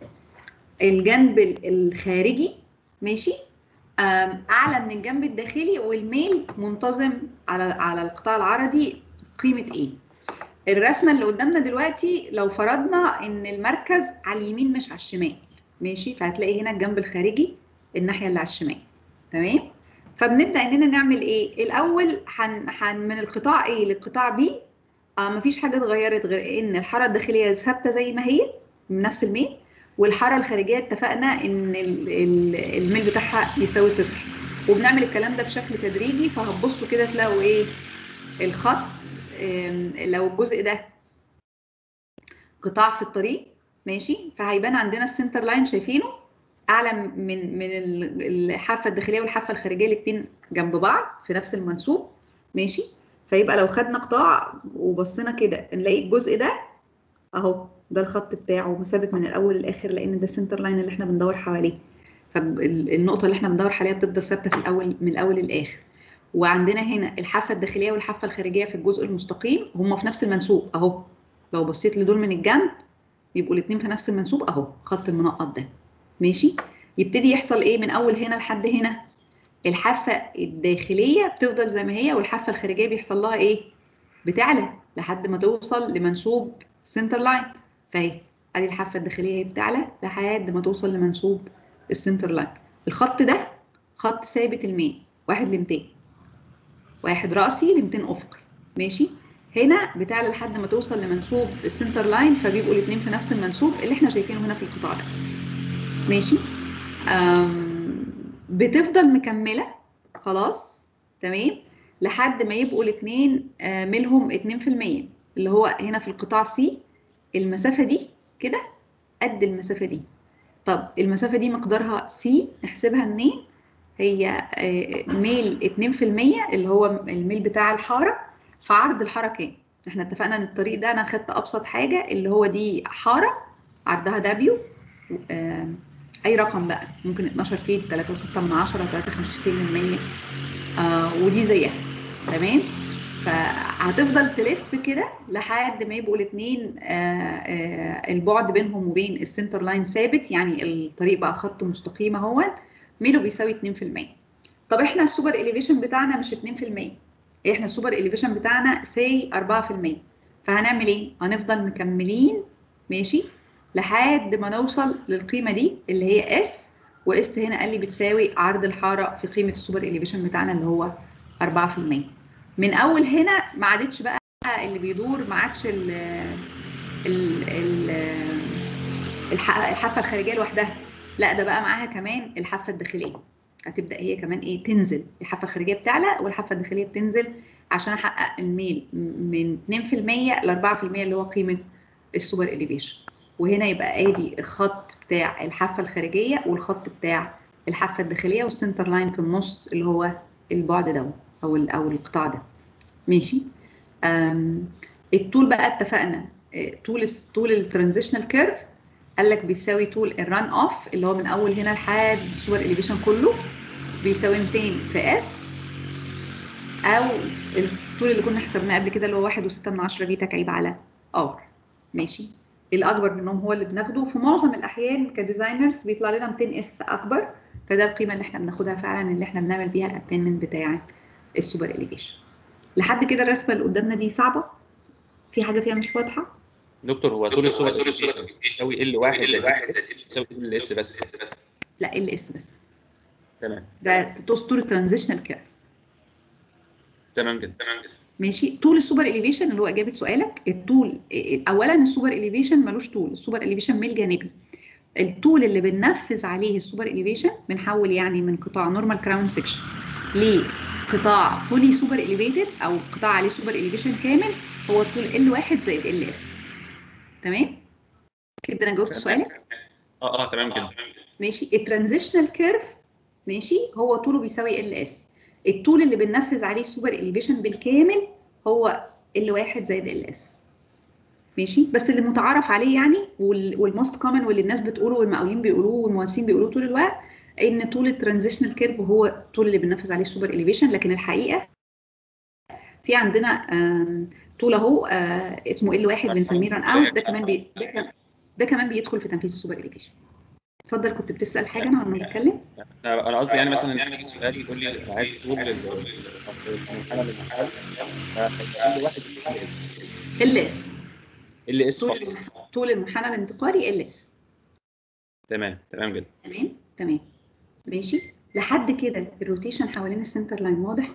الجنب الخارجي ماشي اعلى من الجنب الداخلي والميل منتظم على على القطاع العرضي قيمه ايه الرسمه اللي قدامنا دلوقتي لو فرضنا ان المركز على اليمين مش على الشمال ماشي فهتلاقي هنا الجنب الخارجي الناحيه اللي على الشمال تمام فبنبدا اننا نعمل ايه الاول حن, حن من القطاع A للقطاع B آه مفيش حاجه اتغيرت غير ان الحاره الداخليه ثابته زي ما هي من نفس الميل والحاره الخارجيه اتفقنا ان الميل بتاعها يساوي صفر وبنعمل الكلام ده بشكل تدريجي فهتبصوا كده تلاقوا ايه الخط لو الجزء ده قطاع في الطريق ماشي فهيبان عندنا السنتر لاين شايفينه اعلى من من الحافه الداخليه والحافه الخارجيه الاثنين جنب بعض في نفس المنسوب ماشي فيبقى لو خدنا قطاع وبصينا كده نلاقي الجزء ده اهو ده الخط بتاعه ثابت من الاول للاخر لان ده السنتر لاين اللي احنا بندور حواليه فالنقطه اللي احنا بندور عليها بتفضل ثابته في الاول من الاول للاخر وعندنا هنا الحافه الداخليه والحافه الخارجيه في الجزء المستقيم هما في نفس المنسوب اهو لو بصيت لدول من الجنب يبقوا الاثنين في نفس المنسوب اهو خط المنقط ده ماشي يبتدي يحصل ايه من اول هنا لحد هنا الحافه الداخليه بتفضل زي ما هي والحافه الخارجيه بيحصل لها ايه بتعلى لحد ما توصل لمنسوب سنتر لاين فاهي ادي الحافه الداخليه هي بتعلى لحد ما توصل لمنسوب السنتر لاين الخط ده خط ثابت الميل واحد ل 200 واحد راسي ل 200 افقي ماشي هنا بتعلى لحد ما توصل لمنسوب السنتر لاين فبيبقوا الاثنين في نفس المنسوب اللي احنا شايفينه هنا في القطاع ده ماشي بتفضل مكمله خلاص تمام لحد ما يبقوا الاثنين ميلهم 2% اللي هو هنا في القطاع سي المسافه دي كده قد المسافه دي طب المسافه دي مقدارها سي نحسبها منين هي ميل 2% اللي هو الميل بتاع الحاره فعرض الحاره كام احنا اتفقنا ان الطريق ده انا خدت ابسط حاجه اللي هو دي حاره عرضها دبليو اي رقم بقى ممكن 12 فيت 3.6 من 10 3.65 من 100 آه ودي زيها تمام فهتفضل تلف كده لحد ما يبقوا الاثنين البعد بينهم وبين السنتر لاين ثابت يعني الطريق بقى خط مستقيم اهو ميله بيساوي 2% طب احنا السوبر اليفيشن بتاعنا مش 2% احنا السوبر اليفيشن بتاعنا سي 4% فهنعمل ايه هنفضل مكملين ماشي لحد ما نوصل للقيمه دي اللي هي اس واس هنا قال لي بتساوي عرض الحاره في قيمه السوبر اليفيشن بتاعنا اللي هو 4% من اول هنا ما عادتش بقى اللي بيدور ما عادش ال ال ال الحافه الخارجيه لوحدها لا ده بقى معاها كمان الحافه الداخليه هتبدا هي كمان ايه تنزل الحافه الخارجيه بتعلى والحافه الداخليه بتنزل عشان احقق الميل من 2% ل 4% اللي هو قيمه السوبر اليفيشن وهنا يبقى ادي الخط بتاع الحافه الخارجيه والخط بتاع الحافه الداخليه والسنتر لاين في النص اللي هو البعد ده او او القطاع ده ماشي الطول بقى اتفقنا طول طول الترانزيشنال كيرف قال لك بيساوي طول الران اوف اللي هو من اول هنا لحد السوبر اليفيشن كله بيساوي 200 في اس او الطول اللي كنا حسبناه قبل كده اللي هو 1.6 من 10 في تكعيب على ار ماشي الاكبر منهم هو اللي بناخده في معظم الاحيان كديزاينرز بيطلع لنا 200 اس اكبر فده القيمه اللي احنا بناخدها فعلا اللي احنا بنعمل بيها الاتينمنت بتاع السوبر اليفيشن لحد كده الرسمه اللي قدامنا دي صعبه في حاجه فيها مش واضحه دكتور هو طول السوبر اليفيشن بيساوي ال واحد زائد اس بيساوي ال اس بس لا ال اس بس تمام ده طول الترانزيشنال كيرف تمام جدا تمام جدا ماشي طول السوبر اليفيشن اللي هو اجابه سؤالك الطول اولا السوبر اليفيشن ملوش طول السوبر اليفيشن ميل جانبي الطول اللي بننفذ عليه السوبر اليفيشن بنحول يعني من قطاع نورمال كراون سيكشن لقطاع فولي سوبر اليفيتد او قطاع عليه سوبر اليفيشن كامل هو الطول ال واحد زائد ال اس تمام كده انا جاوبت سؤالك اه اه تمام جدا ماشي الترانزيشنال كيرف ماشي هو طوله بيساوي ال اس الطول اللي بننفذ عليه السوبر اليفيشن بالكامل هو ال واحد زائد ال اس ماشي بس اللي متعارف عليه يعني والموست كومن واللي الناس بتقوله والمقاولين بيقولوه والمهندسين بيقولوه طول الوقت ان طول الترانزيشنال كيرف هو الطول اللي بننفذ عليه السوبر اليفيشن لكن الحقيقه في عندنا طول اهو اسمه ال واحد بنسميه ران اوت ده كمان بي ده, كمان ده كمان بيدخل في تنفيذ السوبر اليفيشن اتفضل كنت بتسال حاجه انا وانا بتكلم انا قصدي يعني مثلا يعني سؤال يقول لي انا عايز طول المنحنى للمنحنى ال واحد ال اس ال اس ال اس طول طول المنحنى الانتقالي ال اس تمام تمام جدا تمام تمام ماشي لحد كده الروتيشن حوالين السنتر لاين واضح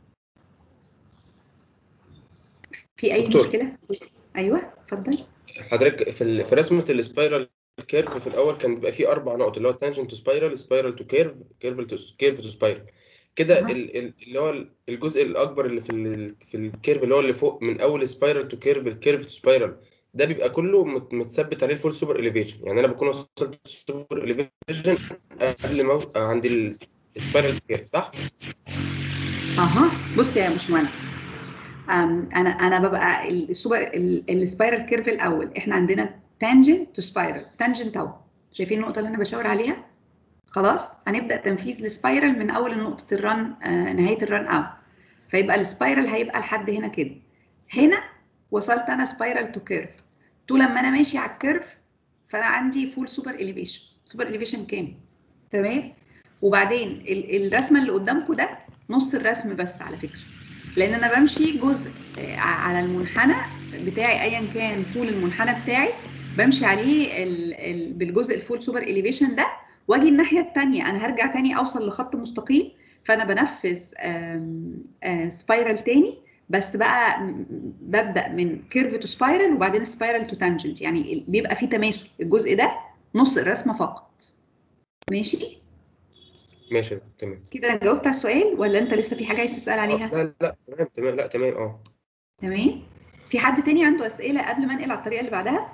في اي دكتور. مشكله ايوه اتفضل حضرتك في ال- في رسمه السبايرال كيرف في الاول كان بيبقى فيه اربع نقط اللي هو تانجنت تو سبايرال سبايرال تو كيرف كيرف تو كيرف تو سبايرال كده أها. ال- ال- اللي هو ال- الجزء الاكبر اللي في ال- في الكيرف اللي هو اللي فوق من اول سبايرال تو كيرف الكيرف تو سبايرال ده بيبقى كله مت- متثبت عليه الفول سوبر اليفيشن يعني انا بكون وصلت السوبر اليفيشن قبل ما أوصل- عند السبايرال كيرف صح؟ اها بص يا باشمهندس أم، انا انا ببقى السوبر ال- السبايرال كيرف الاول احنا عندنا تانجنت تو سبايرال تانجنت اهو شايفين النقطه اللي انا بشاور عليها خلاص هنبدا تنفيذ السبايرال من اول نقطه الرن آه نهايه الرن اوت فيبقى السبايرال هيبقى لحد هنا كده هنا وصلت انا سبايرال تو كيرف طول ما انا ماشي على الكيرف فانا عندي فول سوبر اليفيشن سوبر اليفيشن كام تمام وبعدين ال- الرسمه اللي قدامكم ده نص الرسم بس على فكره لان انا بمشي جزء آه، على المنحنى بتاعي ايا كان طول المنحنى بتاعي بمشي عليه ال ال بالجزء الفول سوبر اليفيشن ده واجي الناحيه الثانيه انا هرجع تاني اوصل لخط مستقيم فانا بنفذ آم، آه، سبايرال تاني بس بقى م- ببدا من كيرف تو سبايرال وبعدين سبايرال تو تانجنت يعني ال- بيبقى فيه تماثل الجزء ده نص الرسمه فقط ماشي ماشي تمام كده انا جاوبت على السؤال ولا انت لسه في حاجه عايز تسال عليها آه، لا لا تمام تمام لا تمام اه تمام في حد تاني عنده اسئله قبل ما انقل على الطريقه اللي بعدها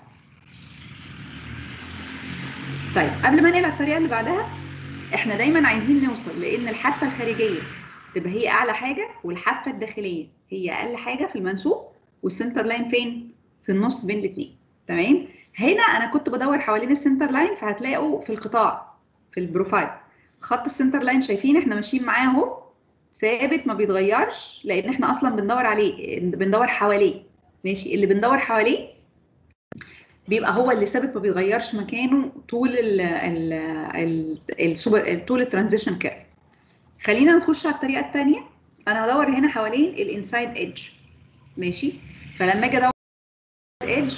طيب قبل ما انقل على الطريقه اللي بعدها احنا دايما عايزين نوصل لان الحافه الخارجيه تبقى هي اعلى حاجه والحافه الداخليه هي اقل حاجه في المنسوب والسنتر لاين فين في النص بين الاثنين تمام هنا انا كنت بدور حوالين السنتر لاين فهتلاقوا في القطاع في البروفايل خط السنتر لاين شايفين احنا ماشيين معاه اهو ثابت ما بيتغيرش لان احنا اصلا بندور عليه بندور حواليه ماشي اللي بندور حواليه بيبقى هو اللي ثابت ما بيتغيرش مكانه طول ال ال ال السوبر طول الترانزيشن كيرف خلينا نخش على الطريقه الثانيه انا هدور هنا حوالين الانسايد ايدج ماشي فلما اجي ادور ايدج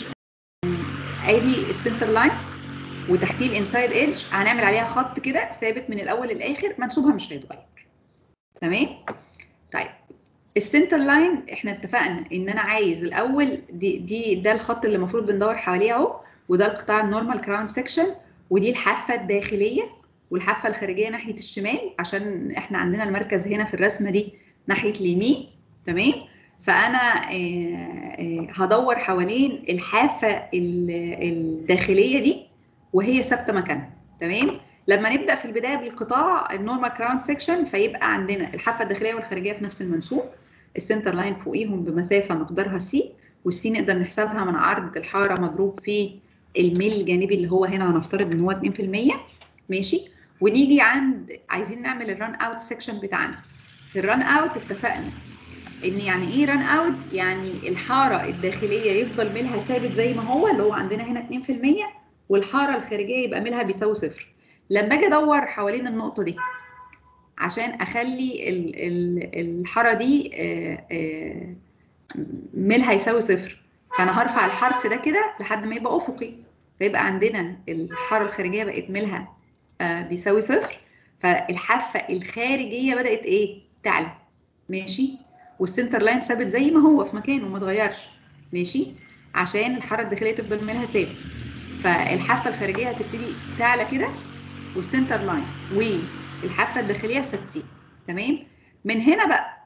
ادي السنتر لاين وتحتيه الانسايد ايدج هنعمل عليها خط كده ثابت من الاول للاخر منسوبها مش هيتغير تمام طيب السنتر لاين احنا اتفقنا ان انا عايز الاول دي دي ده الخط اللي المفروض بندور حواليه اهو وده القطاع النورمال كراون سيكشن ودي الحافه الداخليه والحافه الخارجيه ناحيه الشمال عشان احنا عندنا المركز هنا في الرسمه دي ناحيه اليمين تمام فانا آه، آه، هدور حوالين الحافه ال- الداخليه دي وهي ثابته مكانها تمام لما نبدا في البدايه بالقطاع النورمال كراون سيكشن فيبقى عندنا الحافه الداخليه والخارجيه في نفس المنسوب السنتر لاين فوقيهم بمسافه مقدارها سي والسي نقدر نحسبها من عرض الحاره مضروب في الميل الجانبي اللي هو هنا هنفترض ان هو 2% ماشي ونيجي عند عايزين نعمل الران اوت سيكشن بتاعنا في الران اوت اتفقنا ان يعني ايه ران اوت يعني الحاره الداخليه يفضل ميلها ثابت زي ما هو اللي هو عندنا هنا 2% والحاره الخارجيه يبقى ميلها بيساوي صفر لما اجي ادور حوالين النقطه دي عشان اخلي ال- ال- الحاره دي آه، آه، ميلها يساوي صفر فانا هرفع الحرف ده كده لحد ما يبقى افقي فيبقى عندنا الحاره الخارجيه بقت ميلها آه، بيساوي صفر فالحافه الخارجيه بدات ايه تعلى ماشي والسنتر لاين ثابت زي ما هو في مكانه ما اتغيرش ماشي عشان الحاره الداخليه تفضل ميلها ثابت فالحافه الخارجيه هتبتدي تعلى كده والسنتر لاين والحافه الداخليه ثابتين تمام من هنا بقى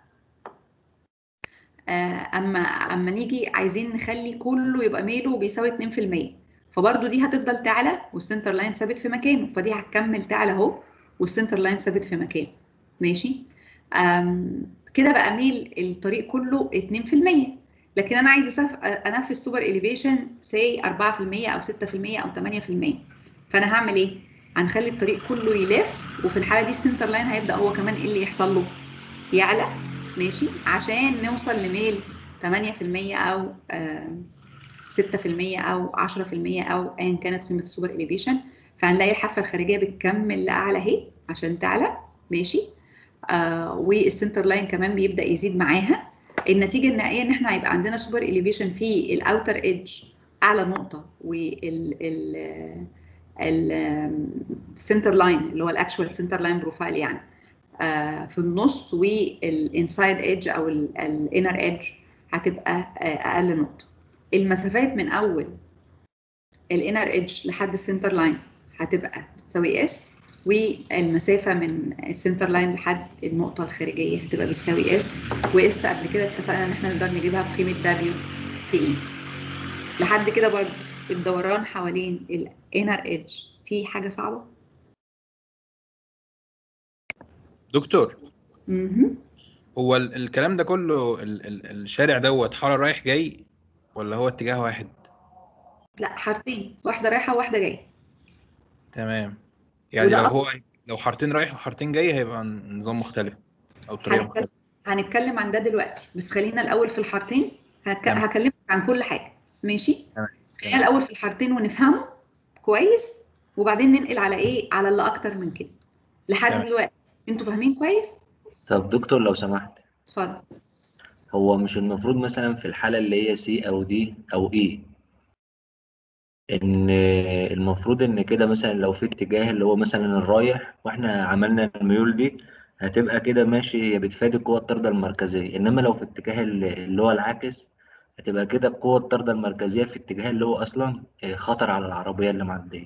آه، اما اما نيجي عايزين نخلي كله يبقى ميله بيساوي 2% فبرضو دي هتفضل تعلى والسنتر لاين ثابت في مكانه فدي هتكمل تعلى اهو والسنتر لاين ثابت في مكانه ماشي آم، كده بقى ميل الطريق كله 2% لكن انا عايزه أسف- انفذ سوبر اليفيشن سي 4% او 6% او 8% فانا هعمل ايه هنخلي الطريق كله يلف وفي الحاله دي السنتر لاين هيبدا هو كمان ايه اللي يحصل له يعلى ماشي عشان نوصل لميل 8% او آه، 6% او 10% او ايا كانت قيمه السوبر اليفيشن فهنلاقي الحافه الخارجيه بتكمل لاعلى اهي عشان تعلى ماشي آه والسنتر لاين كمان بيبدا يزيد معاها النتيجه النهائيه ان احنا هيبقى عندنا سوبر اليفيشن في الاوتر ايدج اعلى نقطه وال ال السنتر لاين اللي هو الاكشوال سنتر لاين بروفايل يعني آه، في النص والانسايد ايدج او الانر ايدج هتبقى آه، اقل نقطه المسافات من اول الانر ايدج لحد السنتر لاين هتبقى بتساوي اس والمسافه من السنتر لاين لحد النقطه الخارجيه هتبقى بتساوي اس واس قبل كده اتفقنا ان احنا نقدر نجيبها بقيمه دبليو في اي لحد كده برضه الدوران حوالين الانر ايدج في حاجه صعبه دكتور مهم. هو ال- الكلام ده كله ال ال الشارع دوت حارة رايح جاي ولا هو اتجاه واحد لا حارتين واحده رايحه وواحده جايه تمام يعني وده لو أك- هو لو حارتين رايح وحارتين جاي هيبقى نظام مختلف او طريقة هنتكلم مختلفة هنتكلم عن ده دلوقتي بس خلينا الاول في الحارتين هك... تمام. هكلمك عن كل حاجه ماشي تمام خلينا الاول في الحارتين ونفهمه كويس وبعدين ننقل على ايه على اللي اكتر من كده لحد تمام. دلوقتي انتوا فاهمين كويس طب دكتور لو سمحت اتفضل هو مش المفروض مثلا في الحالة اللي هي سي أو دي أو إي إن المفروض إن كده مثلا لو في اتجاه اللي هو مثلا الرايح وإحنا عملنا الميول دي هتبقى كده ماشي هي بتفادي القوة الطاردة المركزية إنما لو في اتجاه اللي اللي هو العكس هتبقى كده القوة الطاردة المركزية في اتجاه اللي هو أصلا آه، خطر على العربية اللي معدية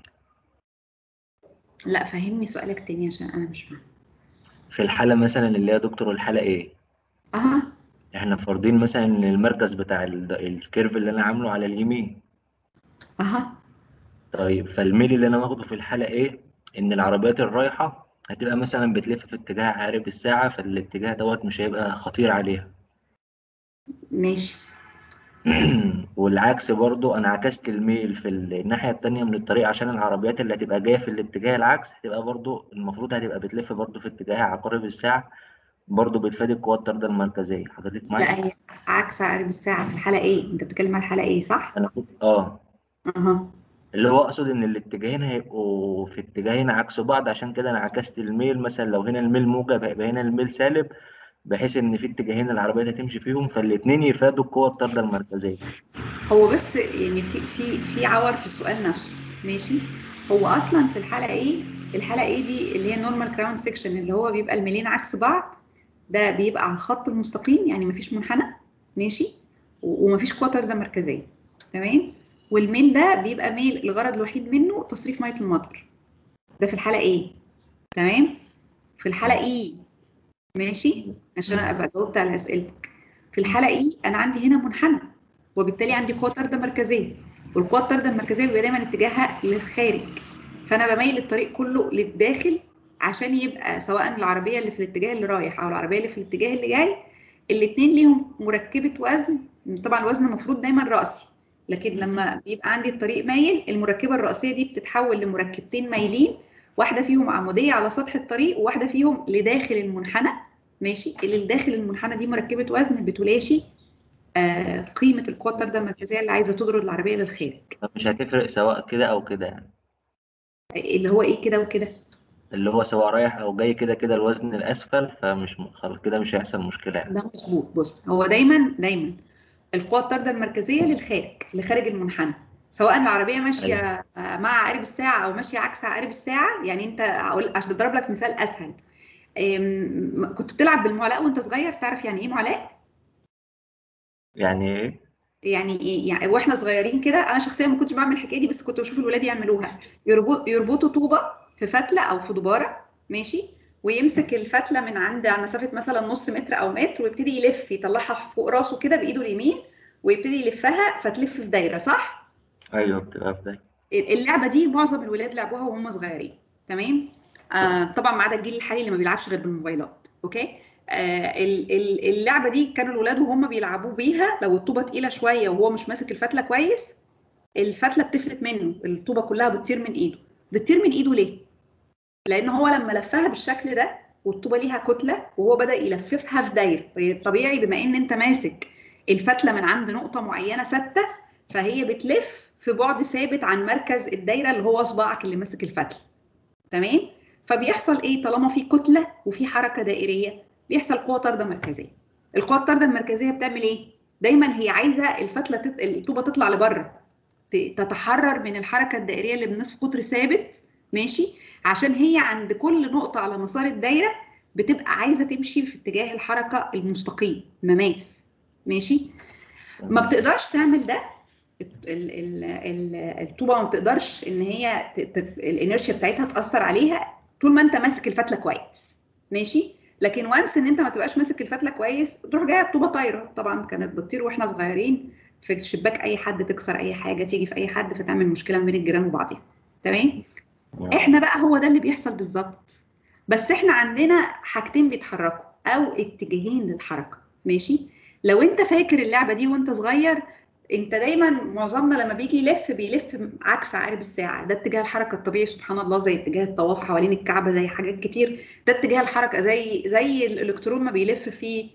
لا فهمني سؤالك تاني عشان انا مش فاهمه في الحالة مثلا اللي هي دكتور الحالة إيه؟ اها إحنا فارضين مثلا إن المركز بتاع ال- الكيرف اللي أنا عامله على اليمين اها طيب فالميل اللي انا واخده في الحالة ايه ان العربيات الرايحة هتبقى مثلا بتلف في اتجاه عقارب الساعة فالاتجاه دوت مش هيبقى خطير عليها ماشي والعكس برضو انا عكست الميل في الناحيه التانية من الطريق عشان العربيات اللي هتبقى جايه في الاتجاه العكس هتبقى برضو المفروض هتبقى بتلف برضو في اتجاه عقارب الساعه برضو بتفادي القوى الطاردة المركزية حضرتك معايا؟ لا هي عكس عقارب الساعة في الحالة ايه؟ انت بتتكلم على الحالة ايه صح؟ أنا كنت آه اها اللي هو أقصد إن الاتجاهين هيبقوا في اتجاهين عكس بعض عشان كده أنا عكست الميل مثلا لو هنا الميل موجب هيبقى هنا الميل سالب بحيث إن في اتجاهين العربيات هتمشي فيهم فالاتنين يفادوا القوى الطاردة المركزية هو بس يعني في في في عور في السؤال نفسه ماشي هو اصلا في الحالة ايه؟ الحالة ايه دي اللي هي نورمال كراون سيكشن اللي هو بيبقى الميلين عكس بعض ده بيبقى على الخط المستقيم يعني مفيش منحنى ماشي و- ومفيش قوة طاردة مركزية تمام والميل ده بيبقى ميل الغرض الوحيد منه تصريف مية المطر ده في الحالة ايه تمام في الحالة ايه ماشي عشان ابقى جاوبت على اسئلتك في الحالة ايه انا عندي هنا منحنى وبالتالي عندي قوة طاردة مركزية والقوة الطاردة المركزية بيبقى دايما اتجاهها للخارج فانا بميل الطريق كله للداخل عشان يبقى سواء العربيه اللي في الاتجاه اللي رايح او العربيه اللي في الاتجاه اللي جاي الاثنين ليهم مركبه وزن طبعا الوزن المفروض دايما راسي لكن لما بيبقى عندي الطريق مايل المركبه الرئيسيه دي بتتحول لمركبتين مايلين واحده فيهم عموديه على سطح الطريق وواحده فيهم لداخل المنحنى ماشي اللي لداخل المنحنى دي مركبه وزن بتلاشي آه قيمه القوه الطارده المركزيه اللي عايزه تطرد العربيه للخارج مش هتفرق سواء كده أو كده يعني اللي هو ايه كده وكده اللي هو سواء رايح أو جاي كده كده الوزن الأسفل فمش م- خلاص كده مش هيحصل مشكلة يعني ده مظبوط بص هو دايما دايما القوة الطاردة المركزية للخارج لخارج المنحنى سواء العربية ماشية آه، مع عقارب الساعة أو ماشية عكس عقارب الساعة يعني أنت هقول عشان أضرب لك مثال أسهل أم، كنت بتلعب بالمعلقة وأنت صغير تعرف يعني إيه معلقة؟ يعني إيه؟ يعني ايه يعني واحنا صغيرين كده انا شخصيا ما كنتش بعمل الحكايه دي بس كنت بشوف الولاد يعملوها يربط يربطوا طوبه في فتله او في دباره ماشي ويمسك الفتله من عند على مسافه مثلا نص متر او متر ويبتدي يلف يطلعها فوق راسه كده بايده اليمين ويبتدي يلفها فتلف في دايره صح أيوه بتبقى في ده اللعبه دي معظم الولاد لعبوها وهم صغيرين تمام آه طبعا ما عدا الجيل الحالي اللي ما بيلعبش غير بالموبايلات اوكي آه ال- ال- اللعبه دي كانوا الولاد وهم بيلعبوا بيها لو الطوبه تقيله شويه وهو مش ماسك الفتله كويس الفتله بتفلت منه الطوبه كلها بتطير من ايده بتطير من ايده ليه لان هو لما لفها بالشكل ده والطوبه ليها كتله وهو بدا يلففها في دايره وهي طبيعي بما ان انت ماسك الفتله من عند نقطه معينه ثابته فهي بتلف في بعد ثابت عن مركز الدايره اللي هو صباعك اللي ماسك الفتله تمام فبيحصل ايه طالما في كتله وفي حركه دائريه بيحصل قوه طارده مركزيه القوه الطارده المركزيه بتعمل ايه دايما هي عايزه الفتله تت... الطوبه تطلع لبره ت- تتحرر من الحركه الدائريه اللي بنصف قطر ثابت ماشي عشان هي عند كل نقطه على مسار الدايره بتبقى عايزه تمشي في اتجاه الحركه المستقيم مماس ماشي ما بتقدرش تعمل ده ال- ال- ال- الطوبه ما بتقدرش ان هي ت- ت- الانرشيا بتاعتها تاثر عليها طول ما انت ماسك الفتله كويس ماشي لكن وانس ان انت ما تبقاش ماسك الفتله كويس تروح جايه الطوبه طايره طبعا كانت بتطير واحنا صغيرين في شباك اي حد تكسر اي حاجه تيجي في اي حد فتعمل مشكله ما بين الجيران وبعضها تمام احنا بقى هو ده اللي بيحصل بالظبط بس احنا عندنا حاجتين بيتحركوا او اتجاهين للحركه ماشي لو انت فاكر اللعبه دي وانت صغير انت دايما معظمنا لما بيجي يلف بيلف عكس عقارب الساعه ده اتجاه الحركه الطبيعي سبحان الله زي اتجاه الطواف حوالين الكعبه زي حاجات كتير ده اتجاه الحركه زي زي الالكترون ما بيلف في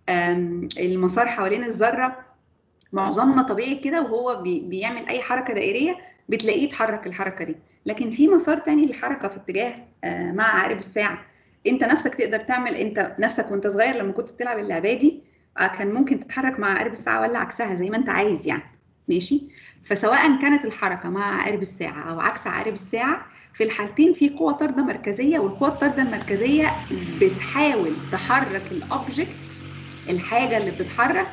آم، المسار حوالين الذره معظمنا طبيعي كده وهو بي- بيعمل اي حركه دائريه بتلاقيه يتحرك الحركه دي لكن في مسار تاني للحركه في اتجاه آه، مع عقارب الساعه انت نفسك تقدر تعمل انت نفسك وانت صغير لما كنت بتلعب اللعبه دي آه، كان ممكن تتحرك مع عقارب الساعه ولا عكسها زي ما انت عايز يعني ماشي فسواء كانت الحركه مع عقارب الساعه او عكس عقارب الساعه في الحالتين في قوه طارده مركزيه والقوه الطارده المركزيه بتحاول تحرك الاوبجكت الحاجه اللي بتتحرك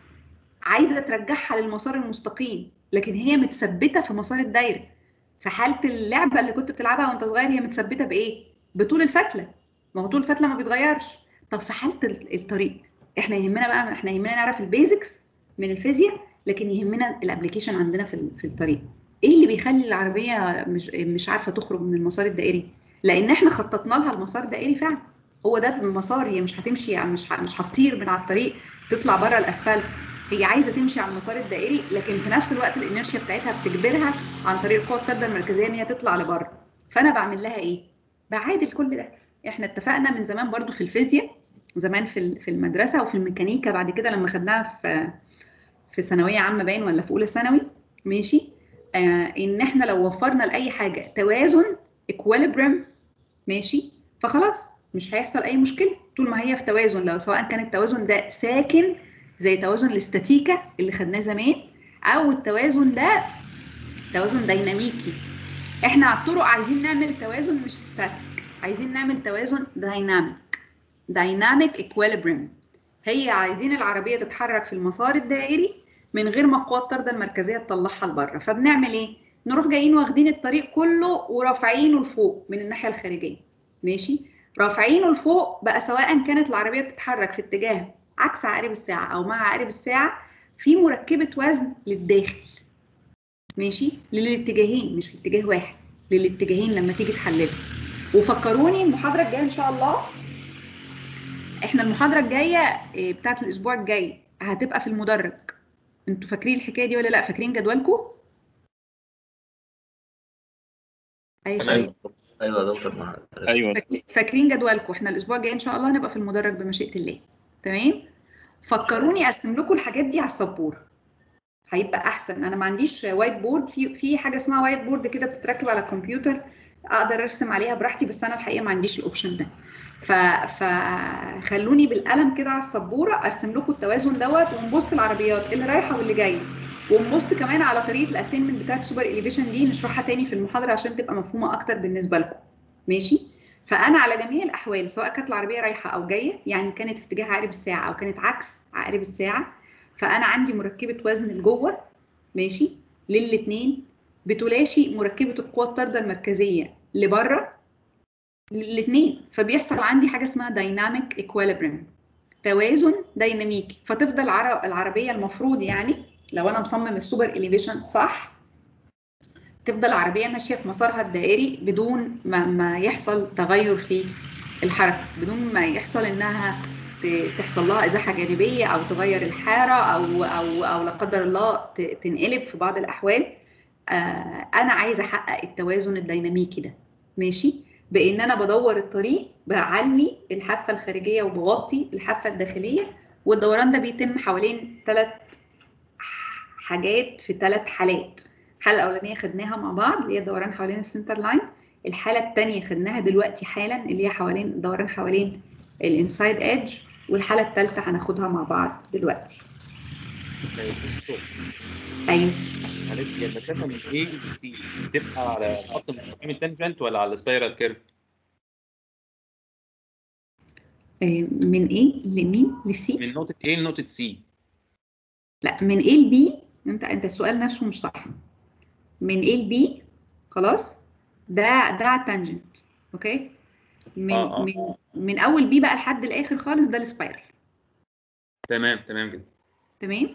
عايزه ترجعها للمسار المستقيم لكن هي متثبته في مسار الدايره في حاله اللعبه اللي كنت بتلعبها وانت صغير هي متثبته بايه بطول الفتله ما هو طول الفتله ما بيتغيرش طب في حاله ال- الطريق احنا يهمنا بقى احنا يهمنا نعرف البيزكس من الفيزياء لكن يهمنا الابلكيشن عندنا في ال- في الطريق ايه اللي بيخلي العربيه مش مش عارفه تخرج من المسار الدائري لان احنا خططنا لها المسار الدائري فعلا هو ده المسار هي مش هتمشي يعني مش ه- مش هتطير من على الطريق تطلع بره الاسفلت هي عايزه تمشي على المسار الدائري لكن في نفس الوقت الانرشيا بتاعتها بتجبرها عن طريق القوه الطارده المركزيه ان هي تطلع لبره فانا بعمل لها ايه بعادل كل ده احنا اتفقنا من زمان برضو في الفيزياء زمان في ال- في المدرسه وفي الميكانيكا بعد كده لما خدناها في في ثانويه عامه باين ولا في اولى ثانوي ماشي آه ان احنا لو وفرنا لاي حاجه توازن اكويليبريم ماشي فخلاص مش هيحصل اي مشكله طول ما هي في توازن لو سواء كان التوازن ده ساكن زي توازن الاستاتيكا اللي خدناه زمان او التوازن ده توازن ديناميكي احنا على الطرق عايزين نعمل توازن مش ستاتيك عايزين نعمل توازن دايناميك دايناميك اكويليبريم هي عايزين العربيه تتحرك في المسار الدائري من غير ما القوه الطارده المركزيه تطلعها لبره فبنعمل ايه نروح جايين واخدين الطريق كله ورافعينه لفوق من الناحيه الخارجيه ماشي رافعينه لفوق بقى سواء كانت العربيه بتتحرك في اتجاه عكس عقارب الساعه او مع عقارب الساعه في مركبه وزن للداخل ماشي للاتجاهين مش لاتجاه واحد للاتجاهين لما تيجي تحللها وفكروني المحاضره الجايه ان شاء الله احنا المحاضره الجايه إيه، بتاعت الاسبوع الجاي هتبقى في المدرج انتوا فاكرين الحكايه دي ولا لا فاكرين جدولكم اي شيء ايوه ايوه يا دكتور مع ايوه فاكرين- فاكرين جدولكم احنا الاسبوع الجاي ان شاء الله هنبقى في المدرج بمشيئه الله تمام فكروني ارسم لكم الحاجات دي على السبوره هيبقى احسن انا ما عنديش وايت بورد في في حاجه اسمها وايت بورد كده بتتركب على الكمبيوتر اقدر ارسم عليها براحتي بس انا الحقيقه ما عنديش الاوبشن ده ف فخلوني بالقلم كده على السبوره ارسم لكم التوازن دوت ونبص العربيات اللي رايحه واللي جايه ونبص كمان على طريقه الاتينمنت بتاعت السوبر اليفيشن دي نشرحها تاني في المحاضره عشان تبقى مفهومه اكتر بالنسبه لكم ماشي فانا على جميع الاحوال سواء كانت العربيه رايحه او جايه يعني كانت في اتجاه عقارب الساعه او كانت عكس عقارب الساعه فانا عندي مركبه وزن لجوه ماشي للاثنين بتلاشي مركبه القوه الطارده المركزيه لبره للاثنين فبيحصل عندي حاجه اسمها دايناميك ايكويليبريم توازن ديناميكي فتفضل العر- العربيه المفروض يعني لو انا مصمم السوبر اليفيشن صح تفضل العربيه ماشيه في مسارها الدائري بدون ما, ما يحصل تغير في الحركه بدون ما يحصل انها ت- تحصل لها ازاحه جانبيه او تغير الحاره او او او لا قدر الله ت- تنقلب في بعض الاحوال آه انا عايزه احقق التوازن الديناميكي ده ماشي بان انا بدور الطريق بعلي الحافه الخارجيه وبغطي الحافه الداخليه والدوران ده بيتم حوالين ثلاث حاجات في ثلاث حالات الحاله الاولانيه خدناها مع بعض اللي هي دوران حوالين السنتر لاين الحاله الثانيه خدناها دلوقتي حالا اللي هي حوالين دوران حوالين الانسايد ايدج والحاله الثالثه هناخدها مع بعض دلوقتي طيب، دكتور، ايوه معلش هي المسافه من A ل C بتبقى على خط مستقيم التانجنت ولا على السبايرال كيرف؟ آه، من ايه لمين لسي من نقطه A لنقطه C لا من A ل B انت انت السؤال نفسه مش صح من A ل B خلاص ده ده على التانجنت اوكي من آه، آه. من من اول بي بقى لحد الاخر خالص ده السبايرال تمام تمام جدا تمام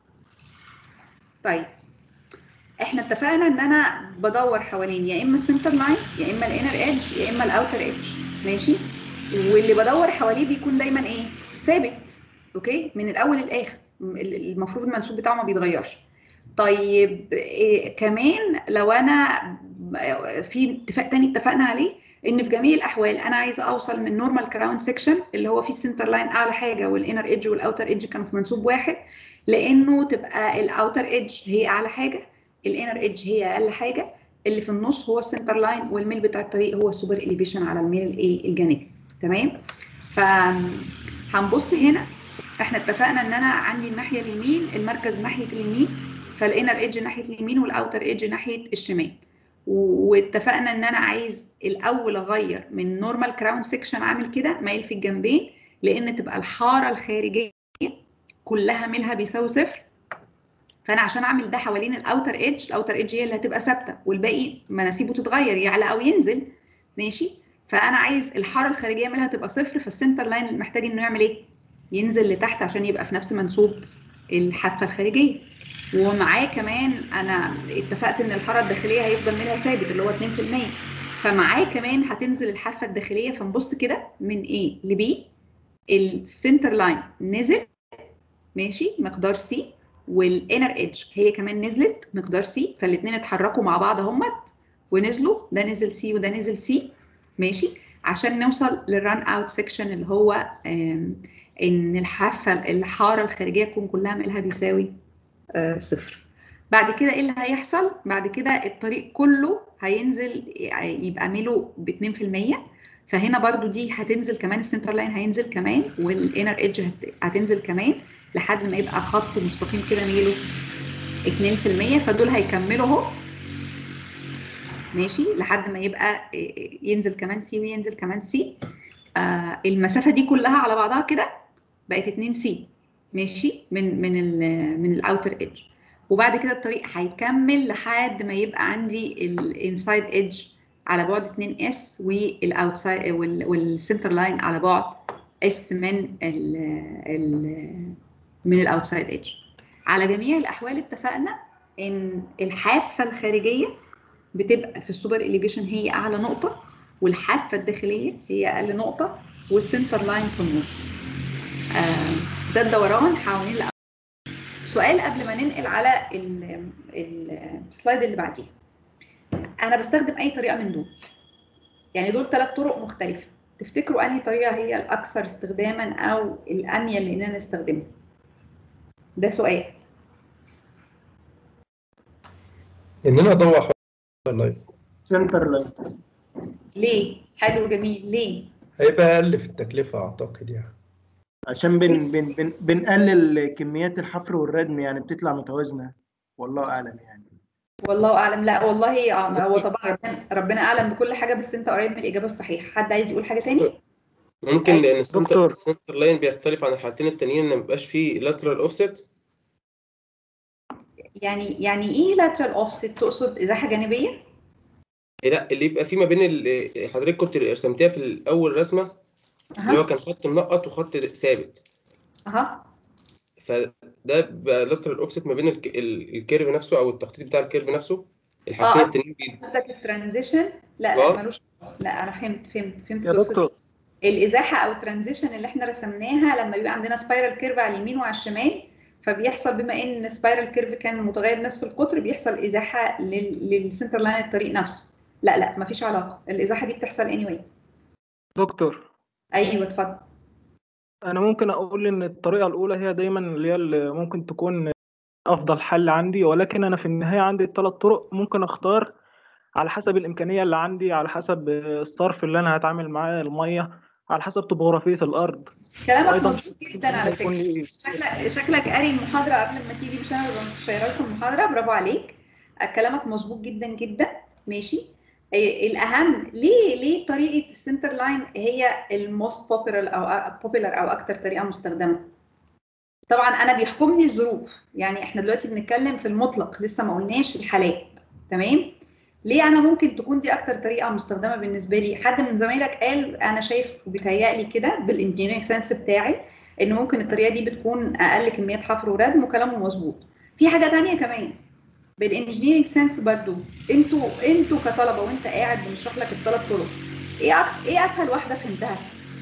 طيب احنا اتفقنا ان انا بدور حوالين يا اما السنتر لاين يا اما الانر ايدج يا اما الاوتر ايدج ماشي واللي بدور حواليه بيكون دايما ايه ثابت اوكي من الاول للاخر م- ال- المفروض المنسوب بتاعه ما بيتغيرش طيب إيه كمان لو انا ب- في اتفاق تاني اتفقنا عليه ان في جميع الاحوال انا عايزه اوصل من نورمال كراون سيكشن اللي هو فيه السنتر لاين اعلى حاجه والانر ايدج والاوتر ايدج كانوا في منسوب واحد لانه تبقى الاوتر ايدج هي اعلى حاجه الانر ايدج هي اقل حاجه اللي في النص هو السنتر لاين والميل بتاع الطريق هو السوبر اليفيشن على الميل الايه الجانبي تمام فهنبص هنا احنا اتفقنا ان انا عندي الناحيه اليمين المركز ناحيه اليمين فالانر ايدج ناحيه اليمين والاوتر ايدج ناحيه الشمال و- واتفقنا ان انا عايز الاول اغير من نورمال كراون سيكشن عامل كده مايل في الجنبين لان تبقى الحاره الخارجيه كلها ميلها بيساوي صفر فانا عشان اعمل ده حوالين الاوتر ايدج الاوتر ايدج هي اللي هتبقى ثابته والباقي مناسيبه تتغير يعلى او ينزل ماشي فانا عايز الحاره الخارجيه مالها تبقى صفر فالسنتر لاين اللي محتاج انه يعمل ايه ينزل لتحت عشان يبقى في نفس منسوب الحافه الخارجيه ومعاه كمان انا اتفقت ان الحاره الداخليه هيفضل ميلها ثابت اللي هو 2% فمعاه كمان هتنزل الحافه الداخليه فنبص كده من A ل B السنتر لاين نزل ماشي مقدار سي والانر ايدج هي كمان نزلت مقدار سي فالاثنين اتحركوا مع بعض اهمت ونزلوا ده نزل سي وده نزل سي ماشي عشان نوصل للران اوت سيكشن اللي هو آم، ان الحافه الحاره الخارجيه تكون كلها ميلها بيساوي آه، صفر بعد كده ايه اللي هيحصل بعد كده الطريق كله هينزل يبقى ميله ب 2% فهنا برضو دي هتنزل كمان السنتر لاين هينزل كمان والانر ايدج هتنزل كمان لحد ما يبقى خط مستقيم كده ميله 2% فدول هيكملوا اهو ماشي لحد ما يبقى ينزل كمان سي وينزل كمان سي آه المسافه دي كلها على بعضها كده بقت 2 سي ماشي من من ال من الاوتر ايدج وبعد كده الطريق هيكمل لحد ما يبقى عندي الانسايد ايدج على بعد 2 اس والاوتسايد والسنتر لاين على بعد اس من ال ال من الاوتسايد ايدج على جميع الاحوال اتفقنا ان الحافه الخارجيه بتبقى في السوبر اليفيشن هي اعلى نقطه والحافه الداخليه هي اقل نقطه والسنتر لاين في النص آه ده الدوران حوالين الأ- سؤال قبل ما ننقل على ال- ال- السلايد اللي بعديه انا بستخدم اي طريقه من دول يعني دول ثلاث طرق مختلفه تفتكروا انهي طريقه هي الاكثر استخداما او الاميل لاننا نستخدمها ده سؤال ان انا ادور حوالين اللاين سنتر لاين ليه حلو جميل ليه هيبقى اقل في التكلفه اعتقد يعني عشان بن بن بن بنقلل كميات الحفر والردم يعني بتطلع متوازنة والله أعلم يعني والله اعلم لا والله آه، هو طبعا ربنا- ربنا اعلم بكل حاجه بس انت قريب من الاجابه الصحيحه حد عايز يقول حاجه تاني ممكن أيوة. لان السنتر دكتور. السنتر لاين بيختلف عن الحالتين التانيين ان مبيبقاش فيه lateral offset يعني يعني ايه lateral offset تقصد ازاحه جانبيه إيه لا اللي يبقى فيه ما بين ال- حضرتك كنت رسمتيها في الاول رسمه اللي هو اها كان خط منقط وخط ثابت اها فده بقى lateral offset ما بين الك- ال- الكيرف نفسه او التخطيط بتاع الكيرف نفسه الحالتين اه التانيين بي- قصدك الترانزيشن لا آه. لا ملوش لا انا فهمت فهمت فهمت يا تقصد دكتور إيه. الازاحه او الترانزيشن اللي احنا رسمناها لما بيبقى عندنا سبايرال كيرف على اليمين وعلى الشمال فبيحصل بما ان سبايرال كيرف كان متغير نصف القطر بيحصل ازاحه لل- للسنتر لاين الطريق نفسه لا لا مفيش علاقه الازاحه دي بتحصل anyway دكتور ايوه اتفضل انا ممكن اقول ان الطريقه الاولى هي دايما اللي هي اللي ممكن تكون افضل حل عندي ولكن انا في النهايه عندي الثلاث طرق ممكن اختار على حسب الامكانيه اللي عندي على حسب الصرف اللي انا هتعامل معاه الميه على حسب طبوغرافيه الارض كلامك وأيضاً مظبوط جدا على يكون فكره لي شكلك شكلك قاري المحاضره قبل ما تيجي مش انا اللي شايره لكم المحاضره برافو عليك كلامك مظبوط جدا جدا ماشي إيه الاهم ليه ليه طريقه السنتر لاين هي الموست بوبيلر او بوبيلر او اكتر طريقه مستخدمه طبعا انا بيحكمني الظروف يعني احنا دلوقتي بنتكلم في المطلق لسه ما قلناش الحالات تمام ليه انا ممكن تكون دي اكتر طريقه مستخدمه بالنسبه لي حد من زمايلك قال انا شايف وبيتهيألي كده بالانجينيرنج سنس بتاعي ان ممكن الطريقه دي بتكون اقل كميات حفر وردم وكلامه مظبوط في حاجه تانية كمان بالانجينيرنج سنس برضو انتوا انتوا كطلبه وانت قاعد بنشرح لك الثلاث طرق ايه أك- ايه اسهل واحده فهمتها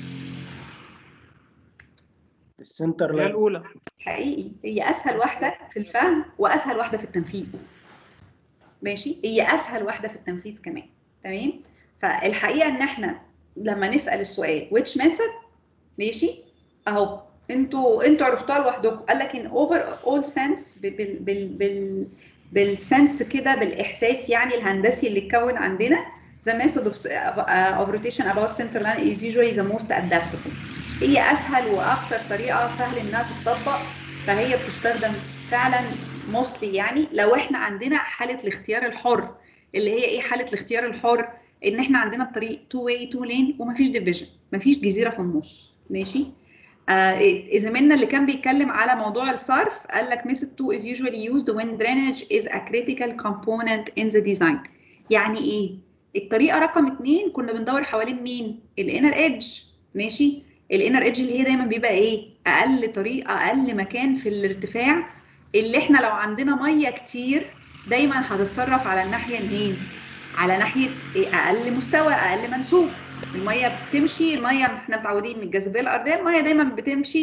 السنتر هي لاين الاولى حقيقي هي اسهل واحده في الفهم واسهل واحده في التنفيذ ماشي هي اسهل واحده في التنفيذ كمان تمام فالحقيقه ان احنا لما نسال السؤال which method ماشي اهو انتوا انتوا عرفتوها لوحدكم قال لك ان اوفر اول سنس بال بال بال بالسنس كده بالاحساس يعني الهندسي اللي اتكون عندنا the method of, uh, of rotation about center line is usually the most adaptable هي اسهل واكتر طريقه سهل انها تطبق فهي بتستخدم فعلا موستلي يعني لو احنا عندنا حاله الاختيار الحر اللي هي ايه حاله الاختيار الحر ان احنا عندنا الطريق تو واي تو لين ومفيش ديفيجن مفيش جزيره في النص ماشي آه زميلنا اللي كان بيتكلم على موضوع الصرف قال لك method 2 is usually used when drainage is a critical component in the design يعني ايه الطريقه رقم اتنين كنا بندور حوالين مين الانر ايدج ماشي الانر ايدج اللي هي دايما بيبقى ايه اقل طريقه اقل مكان في الارتفاع اللي احنا لو عندنا ميه كتير دايما هتتصرف على الناحيه اليمين على ناحيه إيه؟ اقل مستوى اقل منسوب الميه بتمشي الميه احنا متعودين من الجاذبيه الارضيه الميه دايما بتمشي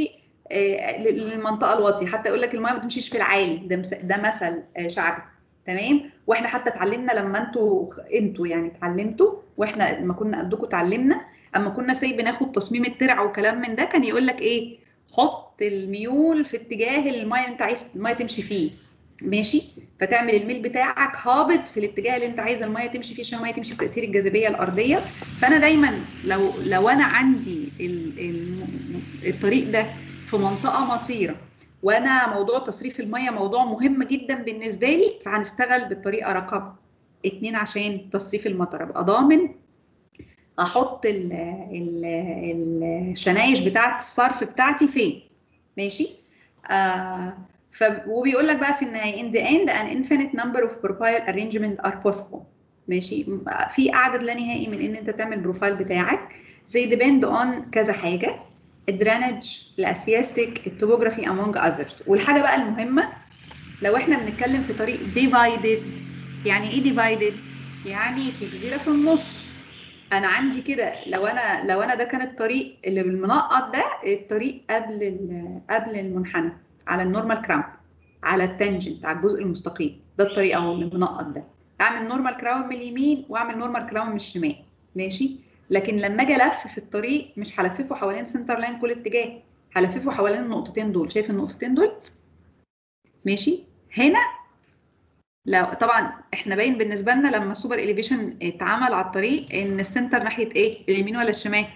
آه، للمنطقه الواطيه حتى يقول لك الميه ما تمشيش في العالي ده مس- ده مثل آه، شعبي تمام واحنا حتى اتعلمنا لما انتوا انتوا يعني اتعلمتوا واحنا لما كنا قدكم اتعلمنا اما كنا سايب بناخد تصميم الترع وكلام من ده كان يقول لك ايه حط الميول في اتجاه الميه اللي انت عايز الميه تمشي فيه ماشي فتعمل الميل بتاعك هابط في الاتجاه اللي انت عايز الميه تمشي فيه عشان الميه تمشي بتاثير الجاذبيه الارضيه فانا دايما لو لو انا عندي ال- ال- الطريق ده في منطقه مطيره وانا موضوع تصريف الميه موضوع مهم جدا بالنسبه لي فهنشتغل بالطريقه رقم اتنين عشان تصريف المطر ابقى ضامن احط ال- ال- الشنايش بتاعه الصرف بتاعتي فين ماشي آه ف وبيقول لك بقى في النهايه in the end an infinite number of profile arrangement are possible ماشي م- في عدد لا نهائي من ان انت تعمل بروفايل بتاعك زي depend on كذا حاجه الدرانج الاسياستيك التوبوجرافي among others والحاجه بقى المهمه لو احنا بنتكلم في طريق divided يعني ايه divided يعني في جزيره في النص انا عندي كده لو انا لو انا ده كان الطريق اللي بالمنقط ده الطريق قبل ال- قبل المنحنى على النورمال كراون على التانجنت على الجزء المستقيم ده الطريق اهو اللي المنقط ده اعمل نورمال كراون من اليمين واعمل نورمال كراون من الشمال ماشي لكن لما اجي الف في الطريق مش هلففه حوالين سنتر لاين كل اتجاه هلففه حوالين النقطتين دول شايف النقطتين دول ماشي هنا لو طبعا احنا باين بالنسبه لنا لما السوبر اليفيشن اتعمل على الطريق ان السنتر ناحيه ايه اليمين ولا الشمال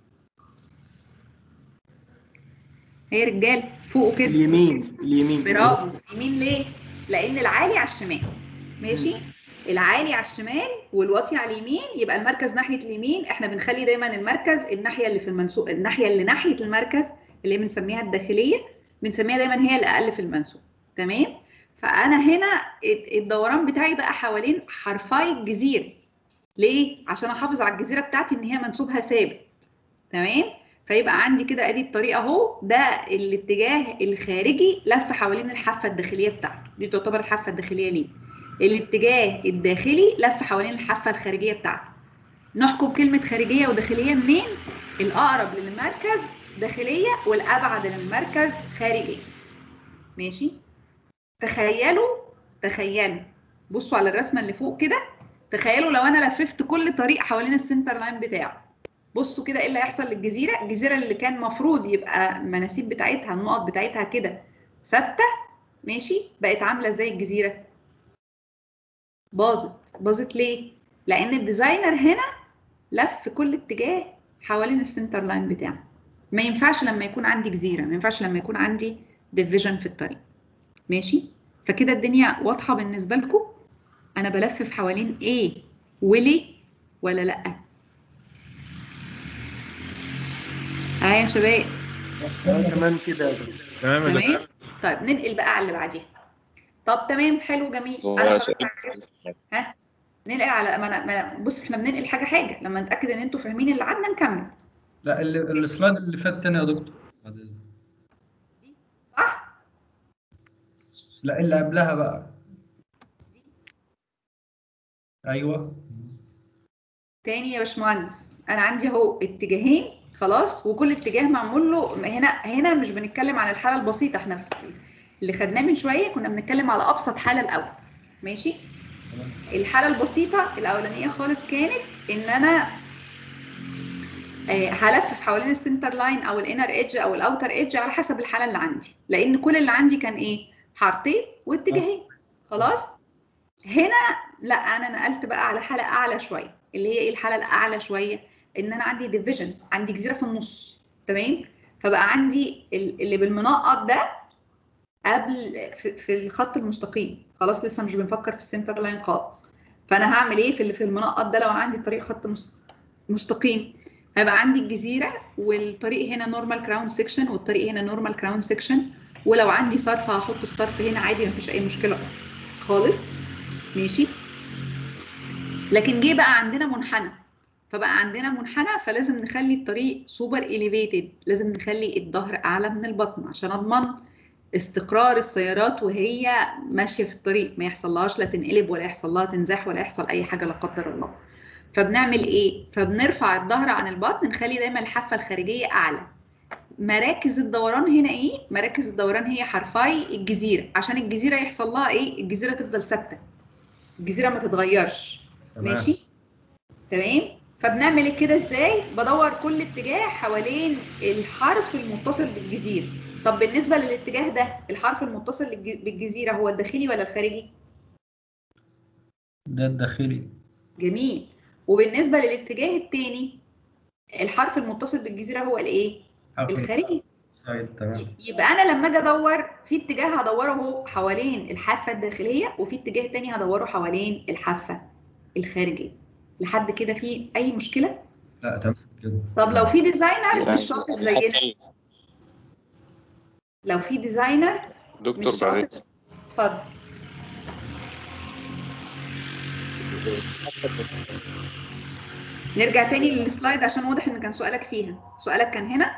هي رجال فوقه كده اليمين اليمين برافو يمين ليه لان العالي على الشمال ماشي العالي على الشمال والواطي على اليمين يبقى المركز ناحيه اليمين احنا بنخلي دايما المركز الناحيه اللي في المنسوب الناحيه اللي ناحيه المركز اللي بنسميها الداخليه بنسميها دايما هي الاقل في المنسوب تمام فانا هنا الدوران بتاعي بقى حوالين حرفاي الجزيره ليه عشان احافظ على الجزيره بتاعتي ان هي منسوبها ثابت تمام فيبقى عندي كده ادي الطريق اهو ده الاتجاه الخارجي لف حوالين الحافه الداخليه بتاعته دي تعتبر الحافه الداخليه ليه الاتجاه الداخلي لف حوالين الحافه الخارجيه بتاعته نحكم كلمه خارجيه وداخليه منين الاقرب للمركز داخليه والابعد للمركز خارجيه ماشي تخيلوا تخيلوا بصوا على الرسمه اللي فوق كده تخيلوا لو انا لففت كل طريق حوالين السنتر لاين بتاعه بصوا كده ايه اللي هيحصل للجزيره الجزيره اللي كان مفروض يبقى المناسيب بتاعتها النقط بتاعتها كده ثابته ماشي بقت عامله زي الجزيره باظت باظت ليه لان الديزاينر هنا لف كل اتجاه حوالين السنتر لاين بتاعه ما ينفعش لما يكون عندي جزيره ما ينفعش لما يكون عندي ديفيجن في الطريق ماشي فكده الدنيا واضحه بالنسبه لكم انا بلفف حوالين ايه وليه ولا لا اه يا شباب تمام كده تمام يا تمام طيب ننقل بقى على اللي بعديها طب تمام حلو جميل هو انا خلاص سؤال ها ننقل على ما أنا- ما أنا- بص احنا بننقل حاجه حاجه لما نتاكد ان انتوا فاهمين اللي قعدنا نكمل لا ال- السلايد اللي فات تاني يا دكتور بعد إذنك. صح لا اللي قبلها بقى ايوه تاني يا باشمهندس انا عندي اهو اتجاهين خلاص وكل اتجاه معمول له هنا هنا مش بنتكلم عن الحاله البسيطه احنا في اللي خدناه من شويه كنا بنتكلم على ابسط حاله الاول ماشي الحاله البسيطه الاولانيه خالص كانت ان انا آه، هلفف حوالين السنتر لاين او الانر ايدج او الاوتر ايدج على حسب الحاله اللي عندي لان كل اللي عندي كان ايه حارتين واتجاهين خلاص هنا لا انا نقلت بقى على حاله اعلى شويه اللي هي ايه الحاله الاعلى شويه ان انا عندي ديفيجن عندي جزيره في النص تمام فبقى عندي ال- اللي بالمنقط ده قبل في, في الخط المستقيم خلاص لسه مش بنفكر في السنتر لاين خالص فانا هعمل ايه في اللي في المنقط ده لو انا عندي طريق خط مس- مستقيم هيبقى عندي الجزيره والطريق هنا نورمال كراون سيكشن والطريق هنا نورمال كراون سيكشن ولو عندي صرف هحط الصرف هنا عادي مفيش اي مشكله خالص ماشي لكن جه بقى عندنا منحنى فبقى عندنا منحنى فلازم نخلي الطريق سوبر اليفيتد لازم نخلي الظهر اعلى من البطن عشان اضمن استقرار السيارات وهي ماشيه في الطريق ما يحصلهاش لا تنقلب ولا يحصل لها تنزاح ولا يحصل اي حاجه لا قدر الله فبنعمل ايه فبنرفع الظهر عن البطن نخلي دايما الحافه الخارجيه اعلى مراكز الدوران هنا ايه مراكز الدوران هي حرفي الجزيره عشان الجزيره يحصل لها ايه الجزيره تفضل ثابته الجزيره ما تتغيرش تمام. ماشي تمام فبنعمل كده ازاي بدور كل اتجاه حوالين الحرف المتصل بالجزيره طب بالنسبه للاتجاه ده الحرف المتصل للج- بالجزيره هو الداخلي ولا الخارجي ده الداخلي جميل وبالنسبه للاتجاه الثاني الحرف المتصل بالجزيره هو الايه حرف الخارجي سايد تمام يبقى انا لما اجي ادور في اتجاه هدوره اهو حوالين الحافه الداخليه وفي اتجاه تاني هدوره حوالين الحافه الخارجيه لحد كده في اي مشكله لا تمام كده طب لو في ديزاينر يعني مش شاطر زينا حسن لو في ديزاينر دكتور مش بعدين شاطر اتفضل نرجع تاني للسلايد عشان واضح ان كان سؤالك فيها سؤالك كان هنا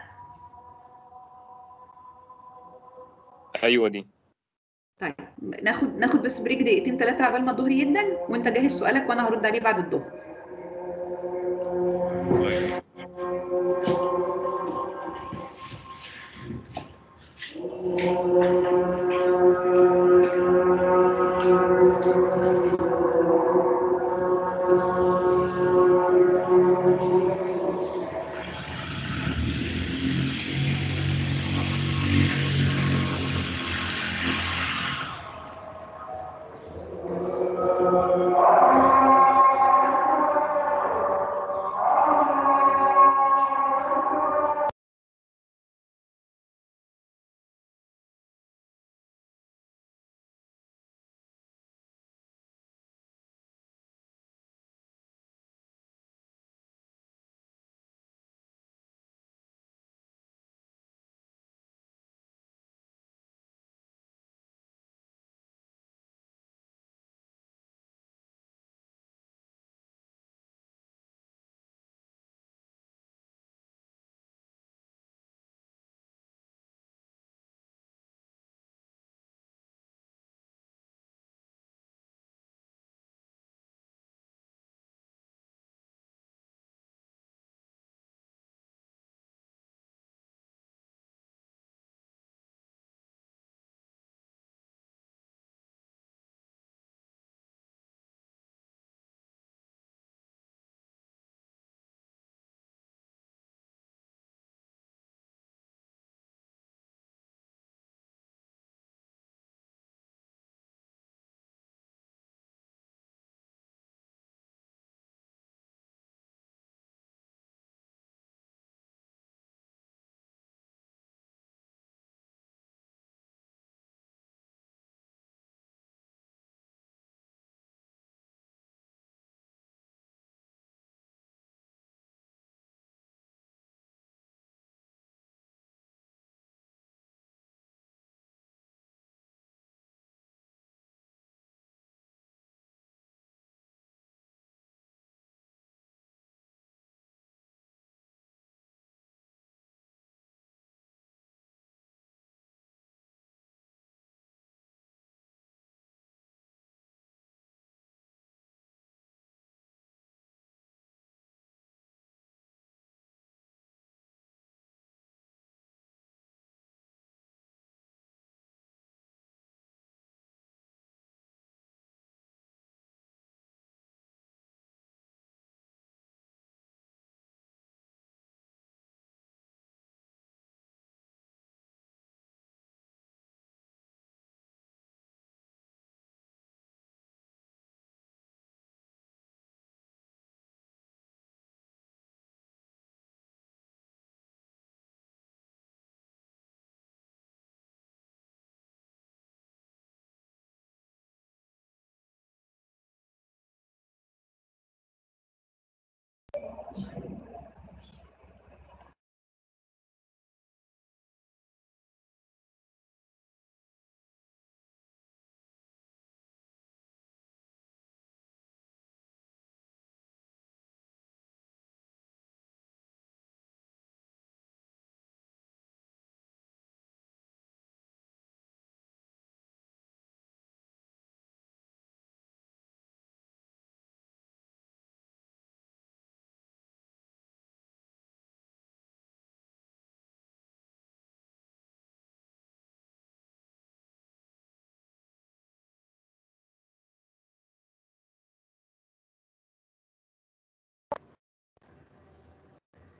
ايوه دي طيب ناخد ناخد بس بريك دقيقتين ثلاثه عبال ما الظهر يدن وانت جهز سؤالك وانا هرد عليه بعد الظهر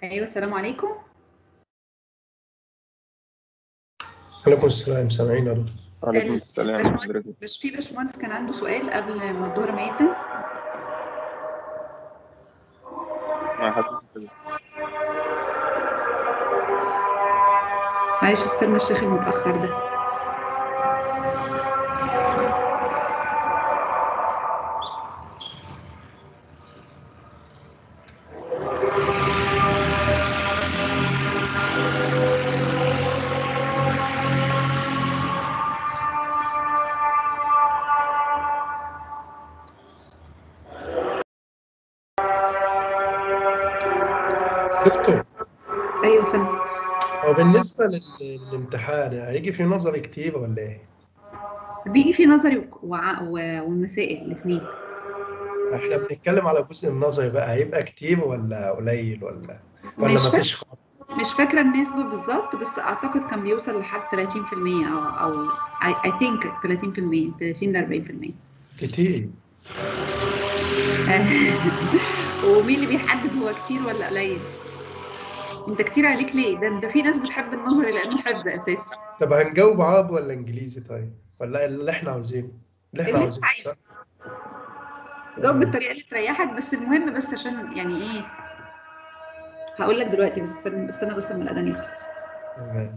ايوه السلام عليكم عليكم السلام سامعين يا دكتور وعليكم السلام حضرتك مش في باشمهندس كان عنده سؤال قبل ما الدور ما يبدا مع حضرتك معلش استنى الشيخ المتاخر ده دكتور ايوه يا فندم هو بالنسبة لل- للامتحان هيجي في نظري كتير ولا ايه؟ بيجي في نظري وع- و- والمسائل الاثنين احنا بنتكلم على جزء النظري بقى هيبقى كتير ولا قليل ولا ولا مش مفيش خالص؟ مش فاكره النسبه بالظبط بس اعتقد كان بيوصل لحد 30% او او اي ثينك 30% 30 ل 40% كتير ومين اللي بيحدد هو كتير ولا قليل انت كتير عليك ليه ده ده في ناس بتحب النظري لانه حفظ اساسا طب هنجاوب عربي ولا انجليزي طيب؟ ولا اللي احنا عاوزينه؟ اللي احنا اللي انت عاوزينه عايزه صح؟ جاوب بالطريقه اللي تريحك بس المهم بس عشان يعني ايه هقول لك دلوقتي بس استنى استنى بس لما الاذان يخلص تمام.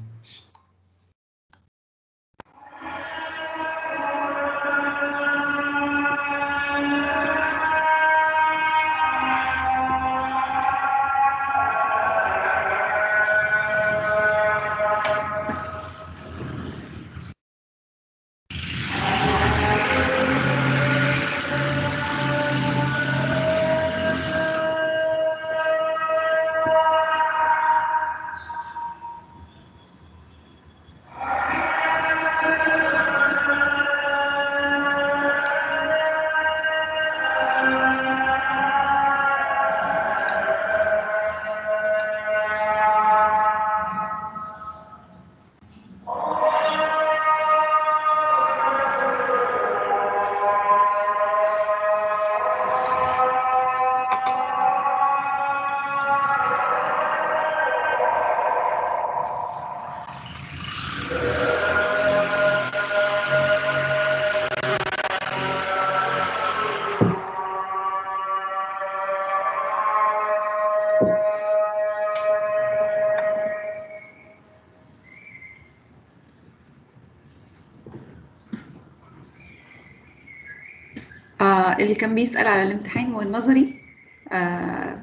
آه اللي كان بيسأل على الامتحان والنظري آه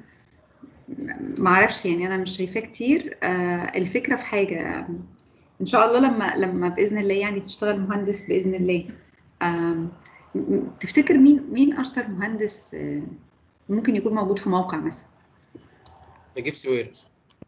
معرفش يعني انا مش شايفاه كتير آه الفكره في حاجه ان شاء الله لما لما باذن الله يعني تشتغل مهندس باذن الله آم، م- تفتكر مين مين اشطر مهندس آه، ممكن يكون موجود في موقع مثلا نجيب سويرس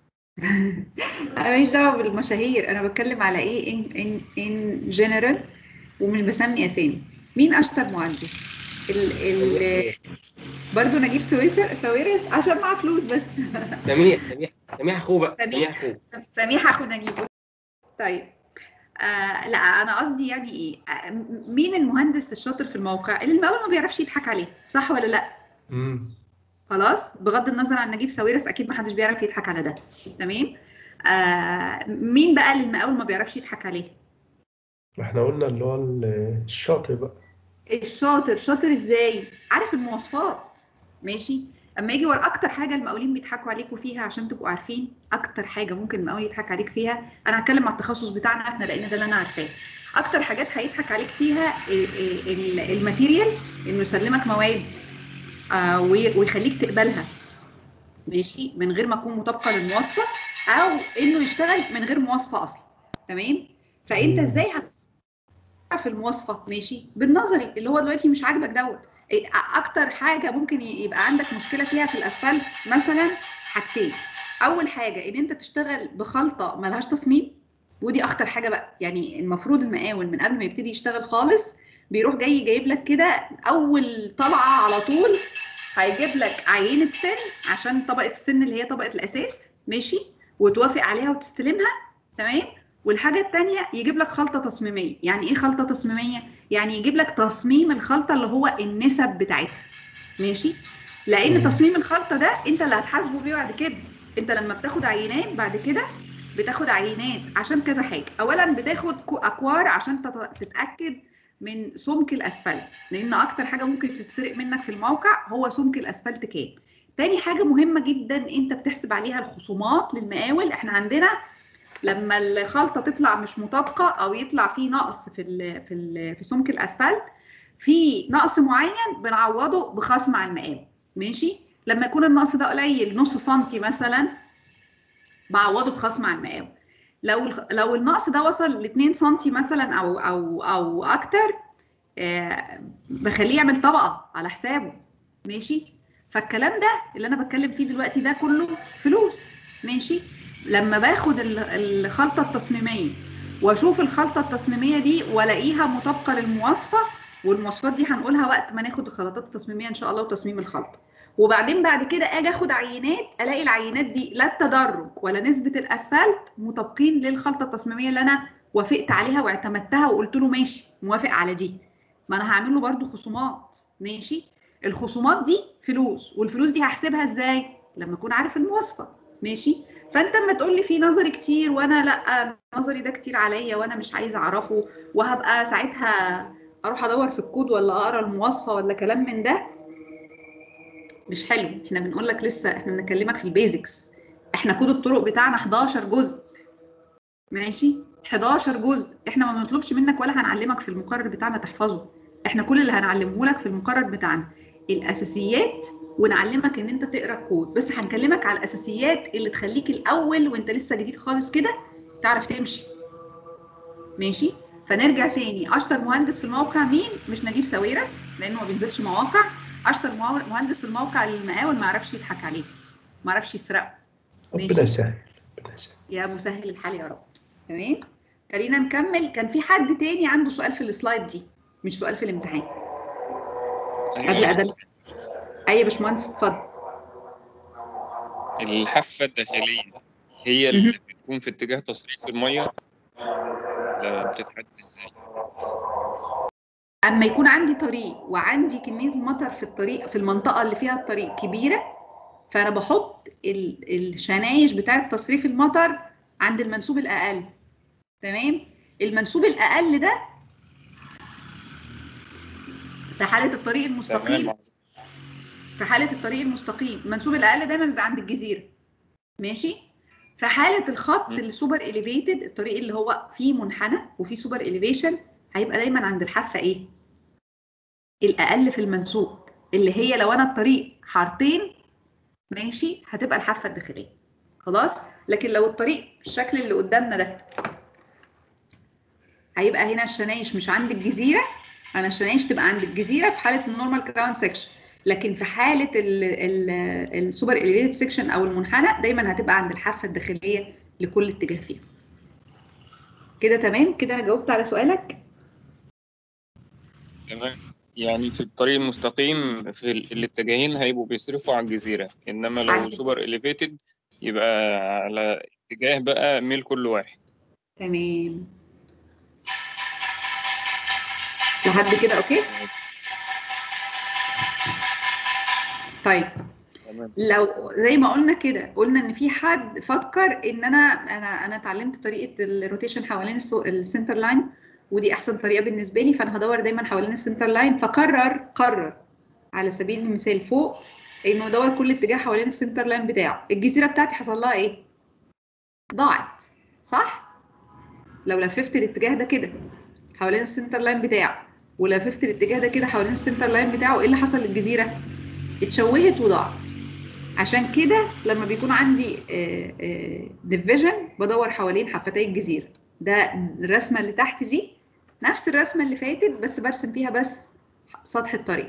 انا ماليش دعوه بالمشاهير انا بتكلم على ايه ان ان ان جنرال ومش بسمي اسامي مين اشطر مهندس ال ال برضه نجيب سويسر سويرس عشان معاه فلوس بس سميح سميح سميح اخوه بقى سميح. سميح اخوه سميح اخو نجيب طيب آه لا انا قصدي يعني ايه آه م- مين المهندس الشاطر في الموقع اللي المقاول ما بيعرفش يضحك عليه صح ولا لا امم خلاص بغض النظر عن نجيب ساويرس اكيد ما حدش بيعرف يضحك على ده تمام آه مين بقى اللي المقاول ما بيعرفش يضحك عليه احنا قلنا اللي هو ال- الشاطئ بقى الشاطر شاطر ازاي عارف المواصفات ماشي اما يجي ورا اكتر حاجه المقاولين بيضحكوا عليكم فيها عشان تبقوا عارفين اكتر حاجه ممكن المقاول يضحك عليك فيها انا هتكلم على التخصص بتاعنا احنا لان ده اللي انا عارفاه اكتر حاجات هيضحك عليك فيها ال- ال- ال- الماتيريال انه يسلمك مواد آه وي- ويخليك تقبلها ماشي من غير ما تكون مطابقه للمواصفه او انه يشتغل من غير مواصفه اصلا تمام فانت ازاي هتعرف المواصفه ماشي بالنظري اللي هو دلوقتي مش عاجبك دوت إيه، أ- اكتر حاجه ممكن ي- يبقى عندك مشكله فيها في الاسفلت مثلا حاجتين اول حاجه ان انت تشتغل بخلطه ملهاش تصميم ودي اخطر حاجه بقى يعني المفروض المقاول من قبل ما يبتدي يشتغل خالص بيروح جاي جايب لك كده اول طلعه على طول هيجيب لك عينه سن عشان طبقه السن اللي هي طبقه الاساس ماشي وتوافق عليها وتستلمها تمام والحاجه الثانيه يجيب لك خلطه تصميميه يعني ايه خلطه تصميميه يعني يجيب لك تصميم الخلطه اللي هو النسب بتاعتها ماشي لان مم. تصميم الخلطه ده انت اللي هتحاسبه بيه بعد كده انت لما بتاخد عينات بعد كده بتاخد عينات عشان كذا حاجه اولا بتاخد كو- اكوار عشان تت- تتاكد من سمك الاسفلت لان اكتر حاجه ممكن تتسرق منك في الموقع هو سمك الاسفلت كام تاني حاجه مهمه جدا انت بتحسب عليها الخصومات للمقاول احنا عندنا لما الخلطه تطلع مش مطابقه او يطلع فيه نقص في ال في ال في سمك الاسفلت في نقص معين بنعوضه بخصم على المقاول ماشي لما يكون النقص ده قليل نص سنتي مثلا بعوضه بخصم على المقاول لو الخ- لو النقص ده وصل ل 2 سنتي مثلا او او او اكتر آه، بخليه يعمل طبقه على حسابه ماشي فالكلام ده اللي انا بتكلم فيه دلوقتي ده كله فلوس ماشي لما باخد ال- الخلطه التصميميه واشوف الخلطه التصميميه دي والاقيها مطابقه للمواصفه والمواصفات دي هنقولها وقت ما ناخد الخلطات التصميميه ان شاء الله وتصميم الخلطه وبعدين بعد كده اجي اخد عينات الاقي العينات دي لا التدرج ولا نسبه الاسفلت مطابقين للخلطه التصميميه اللي انا وافقت عليها واعتمدتها وقلت له ماشي موافق على دي ما انا هعمل له برده خصومات ماشي الخصومات دي فلوس والفلوس دي هحسبها ازاي لما اكون عارف المواصفه ماشي فانت اما تقول لي في نظري كتير وانا لا نظري ده كتير عليا وانا مش عايزه اعرفه وهبقى ساعتها اروح ادور في الكود ولا اقرا المواصفه ولا كلام من ده مش حلو احنا بنقول لك لسه احنا بنكلمك في البيزكس احنا كود الطرق بتاعنا 11 جزء ماشي 11 جزء احنا ما بنطلبش منك ولا هنعلمك في المقرر بتاعنا تحفظه احنا كل اللي هنعلمه لك في المقرر بتاعنا الاساسيات ونعلمك ان انت تقرا الكود بس هنكلمك على الاساسيات اللي تخليك الاول وانت لسه جديد خالص كده تعرف تمشي ماشي فنرجع تاني اشطر مهندس في الموقع مين مش نجيب ساويرس لانه ما بينزلش مواقع اشطر مه- مهندس في الموقع المقاول ما يعرفش يضحك عليه ما يعرفش يسرقه ربنا يسهل ربنا يسهل يا مسهل الحال يا رب تمام خلينا نكمل كان في حد تاني عنده سؤال في السلايد دي مش سؤال في الامتحان قبل ادب اي يا باشمهندس اتفضل الحافة الداخلية هي اللي بتكون في اتجاه تصريف المية لا بتتحدد ازاي؟ اما يكون عندي طريق وعندي كميه المطر في الطريق في المنطقه اللي فيها الطريق كبيره فانا بحط ال- الشنايش بتاعه تصريف المطر عند المنسوب الاقل تمام المنسوب الاقل ده في حاله الطريق المستقيم تمام في حاله الطريق المستقيم المنسوب الاقل دايما بيبقى عند الجزيره ماشي في حاله الخط مم. السوبر اليفيتد الطريق اللي هو فيه منحنى وفيه سوبر اليفيشن هيبقى دايما عند الحافه ايه الاقل في المنسوب اللي هي لو انا الطريق حارتين ماشي هتبقى الحافه الداخليه خلاص لكن لو الطريق بالشكل اللي قدامنا ده هيبقى هنا الشنايش مش عند الجزيره انا الشنايش تبقى عند الجزيره في حاله النورمال كراون سكشن لكن في حاله السوبر اليفيتد سكشن او المنحنى دايما هتبقى عند الحافه الداخليه لكل اتجاه فيهم كده تمام كده انا جاوبت على سؤالك تمام يعني في الطريق المستقيم في ال- الاتجاهين هيبقوا بيصرفوا على الجزيرة إنما على لو الجزيرة. سوبر إليفيتد يبقى على اتجاه بقى ميل كل واحد تمام لحد كده اوكي طيب تمام لو زي ما قلنا كده قلنا ان في حد فكر ان انا انا انا اتعلمت طريقه الروتيشن حوالين السو- السنتر لاين ودي احسن طريقه بالنسبه لي فانا هدور دايما حوالين السنتر لاين فقرر قرر على سبيل المثال فوق انه يدور كل اتجاه حوالين السنتر لاين بتاعه الجزيره بتاعتي حصل لها ايه ضاعت صح لو لففت الاتجاه ده كده حوالين السنتر لاين بتاعه ولففت الاتجاه ده كده حوالين السنتر لاين بتاعه ايه اللي حصل للجزيره اتشوهت وضاعت عشان كده لما بيكون عندي ديفيجن بدور حوالين حفتي الجزيره ده الرسمه اللي تحت دي نفس الرسمه اللي فاتت بس برسم فيها بس سطح الطريق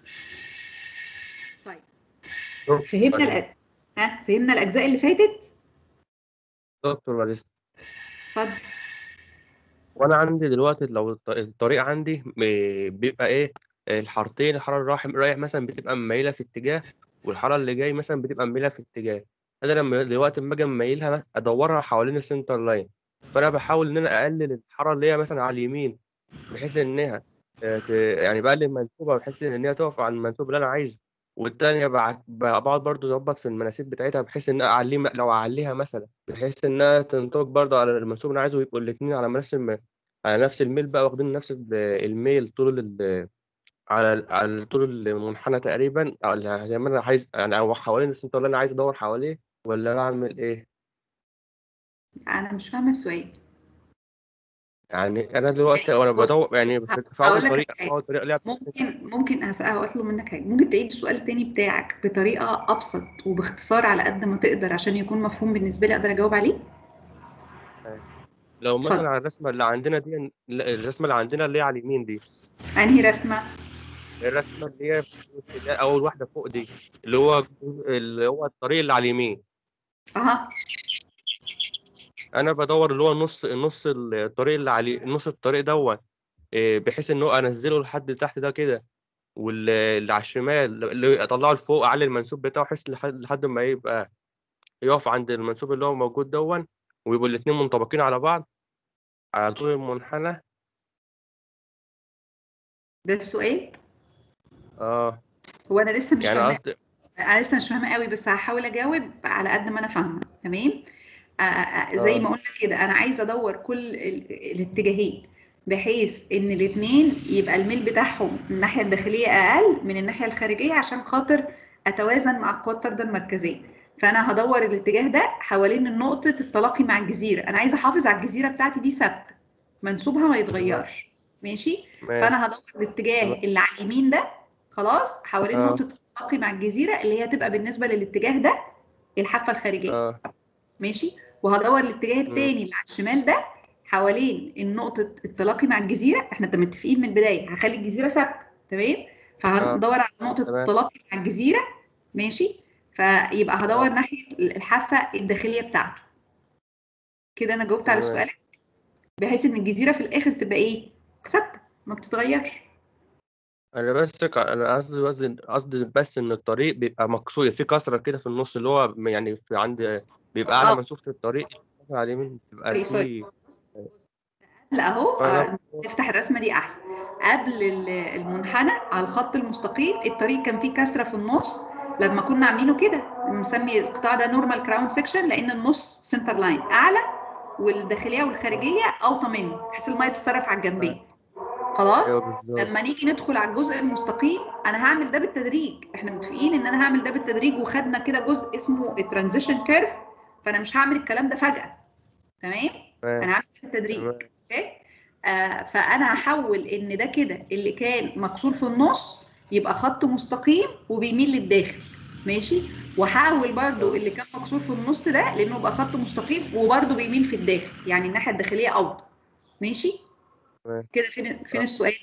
طيب فهمنا الأز... ها فهمنا الاجزاء اللي فاتت دكتور معلش اتفضل وانا عندي دلوقتي لو الط- الطريق عندي م- بيبقى ايه الحارتين الحاره اللي رايح رايح مثلا بتبقى مميله في اتجاه والحاره اللي جاي مثلا بتبقى مميله في اتجاه انا لما دلوقتي لما اجي مميلها ادورها حوالين السنتر لاين فانا بحاول ان انا اقلل الحاره اللي هي مثلا على اليمين بحيث انها آه، ت- يعني بقلل منسوبها بحيث ان هي تقف على المنسوب اللي انا عايزه والتانية بع- ب- بقعد برضو أظبط في المناسيب بتاعتها بحيث إن أعليه لو أعليها مثلا بحيث إنها تنطبق برضو على المنسوب اللي أنا عايزه يبقوا الاتنين على نفس الم... على نفس الميل بقى واخدين نفس ال- الميل طول ال... على على طول المنحنى تقريبا أو اللي زي ما أنا عايز يعني أو حوالين السنتر اللي أنا عايز أدور حواليه ولا بعمل إيه؟ انا مش فاهمه السؤال يعني أنا دلوقتي وأنا بص بدور يعني بص في هقول أول لك طريقة في حاجه أول طريقة ليها ممكن ممكن أسأل اطلب منك حاجه ممكن تعيد السؤال التاني بتاعك بطريقه ابسط وباختصار على قد ما تقدر عشان يكون مفهوم بالنسبه لي اقدر اجاوب عليه لو اتفضل مثلا على الرسمة اللي عندنا دي الرسمة اللي عندنا اللي هي على اليمين دي انهي رسمه الرسمة اللي هي اللي هي أول واحدة فوق دي اللي هو اللي هو الطريق اللي على اليمين اها أنا بدور اللي هو النص النص الطريق اللي على نص الطريق دوت إيه، بحيث إن هو أنزله لحد تحت ده كده واللي على الشمال اللي أطلعه لفوق أعلي المنسوب بتاعه بحيث لحد لحد ما يبقى يقف عند المنسوب اللي هو موجود دون ويبقوا الاتنين منطبقين على بعض على طول المنحنى ده السؤال اه هو انا لسه مش يعني فاهمه قصدي انا لسه مش فاهمه قوي بس هحاول اجاوب على قد ما انا فاهمه تمام آه، آه، زي ما اه قلنا كده انا عايزه ادور كل ال- الاتجاهين بحيث ان الاثنين يبقى الميل بتاعهم من الناحيه الداخليه اقل من الناحيه الخارجيه عشان خاطر اتوازن مع القوه الطارده المركزيه فانا هدور الاتجاه ده حوالين نقطه التلاقي مع الجزيره انا عايزه احافظ على الجزيره بتاعتي دي ثابته منسوبها ما يتغيرش ماشي ماشي فانا هدور الاتجاه اللي على اليمين ده خلاص حوالين اه نقطه التلاقي مع الجزيره اللي هي تبقى بالنسبه للاتجاه ده الحافه الخارجيه اه ماشي وهدور الاتجاه مم. التاني اللي على الشمال ده حوالين النقطة التلاقي مع الجزيرة احنا طب متفقين من البداية هخلي الجزيرة ثابتة تمام اه فهندور على نقطة تمام التلاقي مع الجزيرة ماشي فيبقى هدور ناحية الحافة الداخلية بتاعته كده انا جاوبت على تمام سؤالك بحيث ان الجزيرة في الاخر تبقى ايه ثابتة ما بتتغيرش انا بس ك- انا قصدي وزن قصدي بس ان الطريق بيبقى مكسور في كسره كده في النص اللي هو يعني في عند بيبقى اعلى اه منسوب في الطريق على اليمين بيبقى سوري سوري فيه لا اهو فانا آه، نفتح الرسمه دي احسن قبل ال- المنحنى على الخط المستقيم الطريق كان فيه كسره في النص لما كنا عاملينه كده مسمي القطاع ده نورمال كراون سيكشن لان النص سنتر لاين اعلى والداخليه والخارجيه اوطى منه بحيث الميه تتصرف على الجنبين خلاص ايوه بالظبط لما نيجي ندخل على الجزء المستقيم انا هعمل ده بالتدريج احنا متفقين ان انا هعمل ده بالتدريج وخدنا كده جزء اسمه الترانزيشن كيرف فانا مش هعمل الكلام ده فجاه تمام تمام انا هعمل ده بالتدريج تمام اوكي آه فانا هحول ان ده كده اللي كان مكسور في النص يبقى خط مستقيم وبيميل للداخل ماشي وهحول برضو اللي كان مكسور في النص ده لانه يبقى خط مستقيم وبرضو بيميل في الداخل يعني الناحيه الداخليه اوضح ماشي تمام كده فين فين السؤال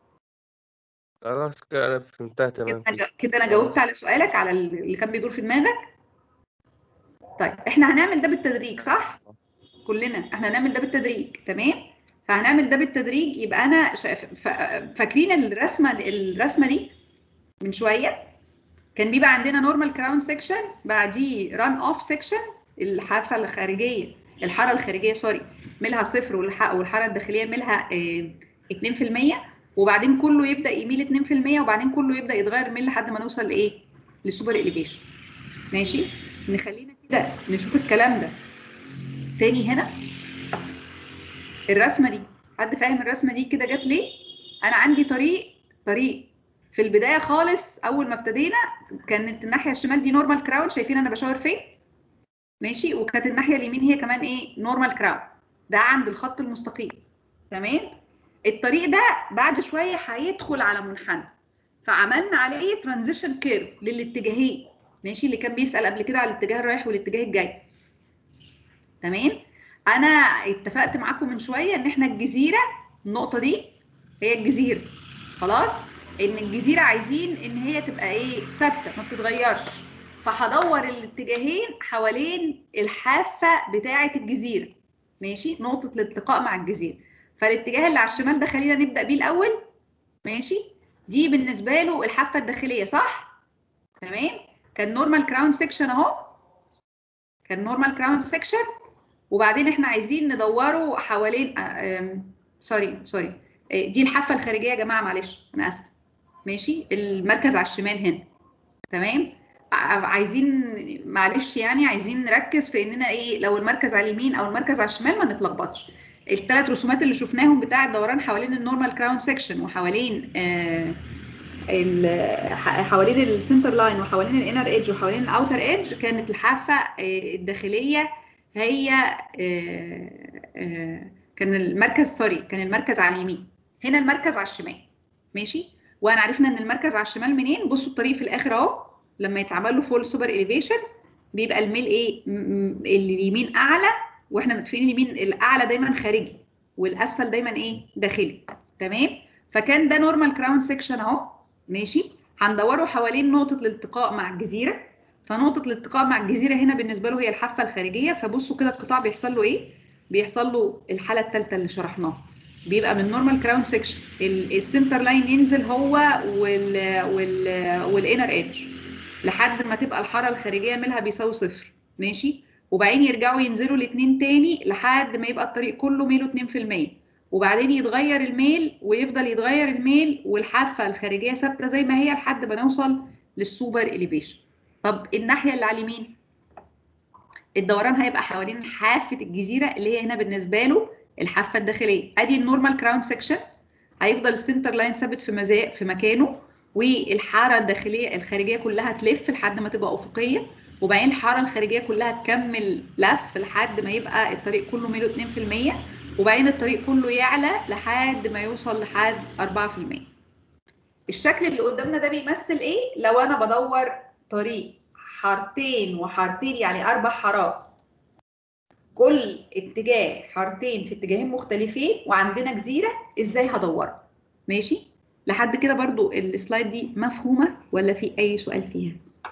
خلاص كده انا فهمتها كده تمام انا كده جا- كده انا جاوبت على سؤالك على اللي كان بيدور في دماغك طيب احنا هنعمل ده بالتدريج صح كلنا احنا هنعمل ده بالتدريج تمام فهنعمل ده بالتدريج يبقى انا شايف فا- فاكرين الرسمه الرسمه دي من شويه كان بيبقى عندنا نورمال كراون سيكشن بعديه ران اوف سيكشن الحافه الخارجيه الحاره الخارجيه سوري ميلها صفر والح- والحاره الداخليه ميلها آه، 2% وبعدين كله يبدا يميل 2% وبعدين كله يبدا يتغير ميل لحد ما نوصل لايه لسوبر اليفيشن ماشي نخلينا كده نشوف الكلام ده تاني هنا الرسمه دي حد فاهم الرسمه دي كده جت ليه انا عندي طريق طريق في البدايه خالص اول ما ابتدينا كانت الناحيه الشمال دي نورمال كراون شايفين انا بشاور فين ماشي وكانت الناحيه اليمين هي كمان ايه نورمال كراون ده عند الخط المستقيم تمام الطريق ده بعد شويه هيدخل على منحنى فعملنا عليه ترانزيشن كيرف للاتجاهين ماشي اللي كان بيسال قبل كده على الاتجاه الرايح والاتجاه الجاي تمام انا اتفقت معاكم من شويه ان احنا الجزيره النقطه دي هي الجزيره خلاص ان الجزيره عايزين ان هي تبقى ايه ثابته ما بتتغيرش فهدور الاتجاهين حوالين الحافه بتاعه الجزيره ماشي نقطه الالتقاء مع الجزيره فالاتجاه اللي على الشمال ده خلينا نبدا بيه الاول ماشي دي بالنسبه له الحافه الداخليه صح تمام كان نورمال كراون سيكشن اهو كان نورمال كراون سيكشن وبعدين احنا عايزين ندوره حوالين سوري سوري دي الحافه الخارجيه يا جماعه معلش انا اسف ماشي المركز على الشمال هنا تمام ع- عايزين معلش يعني عايزين نركز في اننا ايه لو المركز على اليمين او المركز على الشمال ما نتلخبطش الثلاث رسومات اللي شفناهم بتاع الدوران حوالين النورمال كراون سيكشن وحوالين آه ال- ح- حوالين السنتر لاين وحوالين الانر ايدج وحوالين الاوتر ايدج كانت الحافه آه، الداخليه هي آه، آه، كان المركز سوري كان المركز على اليمين هنا المركز على الشمال ماشي وانا عرفنا ان المركز على الشمال منين بصوا الطريق في الاخر اهو لما يتعمل له فول سوبر اليفيشن بيبقى الميل ايه م- م- اليمين اعلى واحنا متفقين اليمين الاعلى دايما خارجي والاسفل دايما ايه داخلي تمام فكان ده نورمال كراون سيكشن اهو ماشي هندوره حوالين نقطه الالتقاء مع الجزيره فنقطه الالتقاء مع الجزيره هنا بالنسبه له هي الحافه الخارجيه فبصوا كده القطاع بيحصل له ايه بيحصل له الحاله الثالثه اللي شرحناها بيبقى من نورمال كراون سيكشن السنتر لاين ينزل هو وال وال والانر ايدج لحد ما تبقى الحاره الخارجيه ميلها بيساوي صفر ماشي وبعدين يرجعوا ينزلوا الاثنين تاني لحد ما يبقى الطريق كله ميله 2% وبعدين يتغير الميل ويفضل يتغير الميل والحافه الخارجيه ثابته زي ما هي لحد ما نوصل للسوبر اليفيشن طب الناحيه اللي على اليمين الدوران هيبقى حوالين حافه الجزيره اللي هي هنا بالنسبه له الحافه الداخليه ادي النورمال كراون سيكشن هيفضل السنتر لاين ثابت في مزا... في مكانه والحاره الداخليه الخارجيه كلها تلف لحد ما تبقى افقيه وبعدين الحاره الخارجيه كلها تكمل لف لحد ما يبقى الطريق كله ميله 2% وبعدين الطريق كله يعلى لحد ما يوصل لحد 4% الشكل اللي قدامنا ده بيمثل ايه لو انا بدور طريق حارتين وحارتين يعني اربع حارات كل اتجاه حارتين في اتجاهين مختلفين وعندنا جزيره ازاي هدورها ماشي لحد كده برضو السلايد دي مفهومه ولا في اي سؤال فيها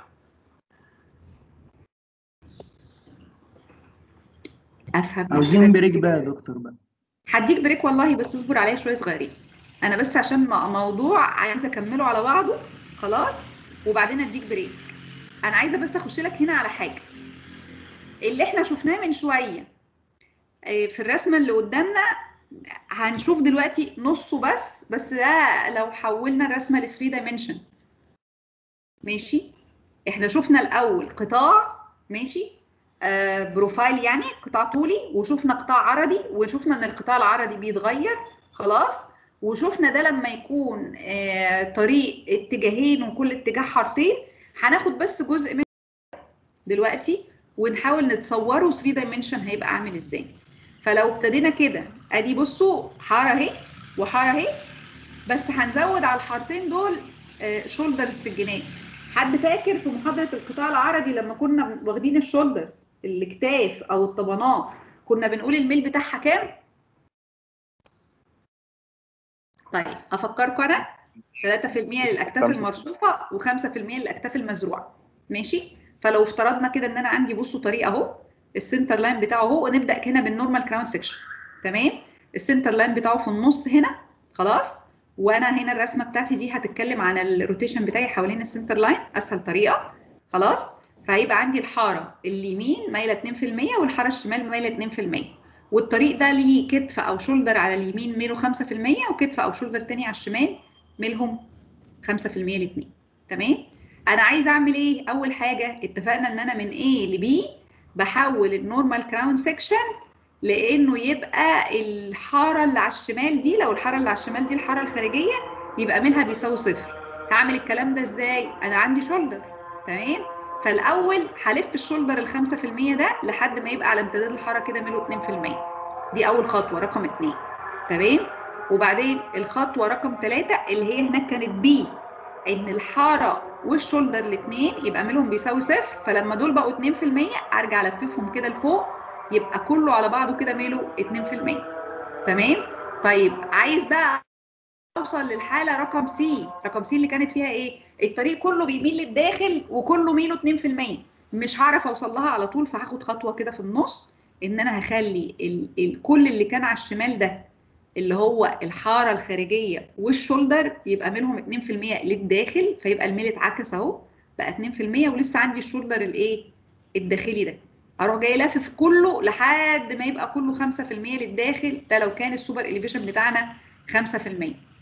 افهم عاوزين بريك بقى يا دكتور بقى هديك بريك والله بس اصبر عليا شويه صغيرين انا بس عشان م- موضوع عايزه اكمله على بعضه خلاص وبعدين اديك بريك انا عايزه بس اخش لك هنا على حاجه اللي احنا شفناه من شويه آه، في الرسمه اللي قدامنا هنشوف دلوقتي نصه بس بس ده لو حولنا الرسمه ل 3 دايمنشن ماشي احنا شفنا الاول قطاع ماشي آه بروفايل يعني قطاع طولي وشفنا قطاع عرضي وشفنا ان القطاع العرضي بيتغير خلاص وشفنا ده لما يكون آه طريق اتجاهين وكل اتجاه حارتين هناخد بس جزء من دلوقتي ونحاول نتصوره 3 دايمنشن هيبقى عامل ازاي فلو ابتدينا كده ادي بصوا حاره اهي وحاره اهي بس هنزود على الحارتين دول شولدرز في الجناب حد فاكر في محاضره القطاع العرضي لما كنا واخدين الشولدرز الاكتاف او الطبانات كنا بنقول الميل بتاعها كام طيب افكركم انا 3% للاكتاف خمسة. المرصوفه و5% للاكتاف المزروعه ماشي فلو افترضنا كده ان انا عندي بصوا طريق اهو السنتر لاين بتاعه اهو ونبدا هنا بالنورمال كراون سيكشن تمام السنتر لاين بتاعه في النص هنا خلاص وانا هنا الرسمه بتاعتي دي هتتكلم عن الروتيشن بتاعي حوالين السنتر لاين اسهل طريقه خلاص فهيبقى عندي الحاره اليمين مايله 2% والحاره الشمال مايله 2% والطريق ده ليه كتف او شولدر على اليمين ميله 5% وكتف او شولدر تاني على الشمال ميلهم 5% الاثنين تمام انا عايزه اعمل ايه اول حاجه اتفقنا ان انا من A ل B بحول النورمال كراون سيكشن لانه يبقى الحاره اللي على الشمال دي لو الحاره اللي على الشمال دي الحاره الخارجيه يبقى ميلها بيساوي صفر هعمل الكلام ده ازاي انا عندي شولدر تمام فالاول هلف الشولدر ال 5% ده لحد ما يبقى على امتداد الحاره كده ميله 2% دي اول خطوه رقم 2 تمام وبعدين الخطوه رقم 3 اللي هي هناك كانت بي ان الحاره والشولدر الاثنين يبقى ميلهم بيساوي صفر فلما دول بقوا 2% ارجع الففهم كده لفوق يبقى كله على بعضه كده ميله 2% تمام طيب عايز بقى اوصل للحاله رقم سي رقم سي اللي كانت فيها ايه الطريق كله بيميل للداخل وكله ميله 2% مش هعرف اوصل لها على طول فهاخد خطوه كده في النص ان انا هخلي ال ال كل اللي كان على الشمال ده اللي هو الحاره الخارجيه والشولدر يبقى منهم 2% للداخل فيبقى الميل اتعكس اهو بقى 2% ولسه عندي الشولدر الايه الداخلي ده اروح جاي لافف كله لحد ما يبقى كله 5% للداخل ده لو كان السوبر اليفيشن بتاعنا 5%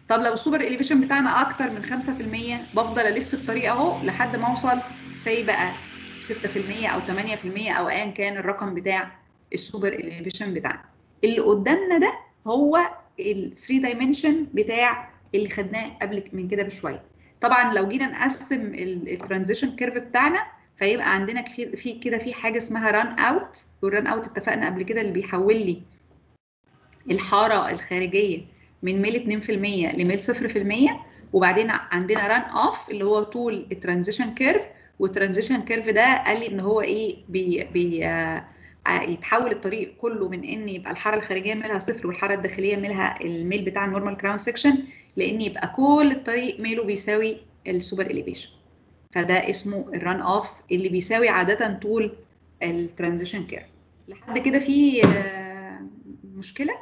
طب لو السوبر اليفيشن بتاعنا اكتر من 5% بفضل الف الطريق اهو لحد ما اوصل سي بقى 6% او 8% او ايا كان الرقم بتاع السوبر اليفيشن بتاعنا اللي قدامنا ده هو ال 3 دايمنشن بتاع اللي خدناه قبل من كده بشويه طبعا لو جينا نقسم الترانزيشن كيرف بتاعنا فيبقى عندنا في في كده في حاجه اسمها ران اوت والران اوت اتفقنا قبل كده اللي بيحول لي الحاره الخارجيه من ميل 2% لميل 0% وبعدين عندنا ران اوف اللي هو طول الترانزيشن كيرف والترانزيشن كيرف ده قال لي ان هو ايه بي بي آه يتحول الطريق كله من ان يبقى الحاره الخارجيه ميلها صفر والحاره الداخليه ميلها الميل بتاع النورمال كراون سيكشن لان يبقى كل الطريق ميله بيساوي السوبر اليفيشن فده اسمه الران اوف اللي بيساوي عاده طول الترانزيشن كيرف لحد كده في آه مشكله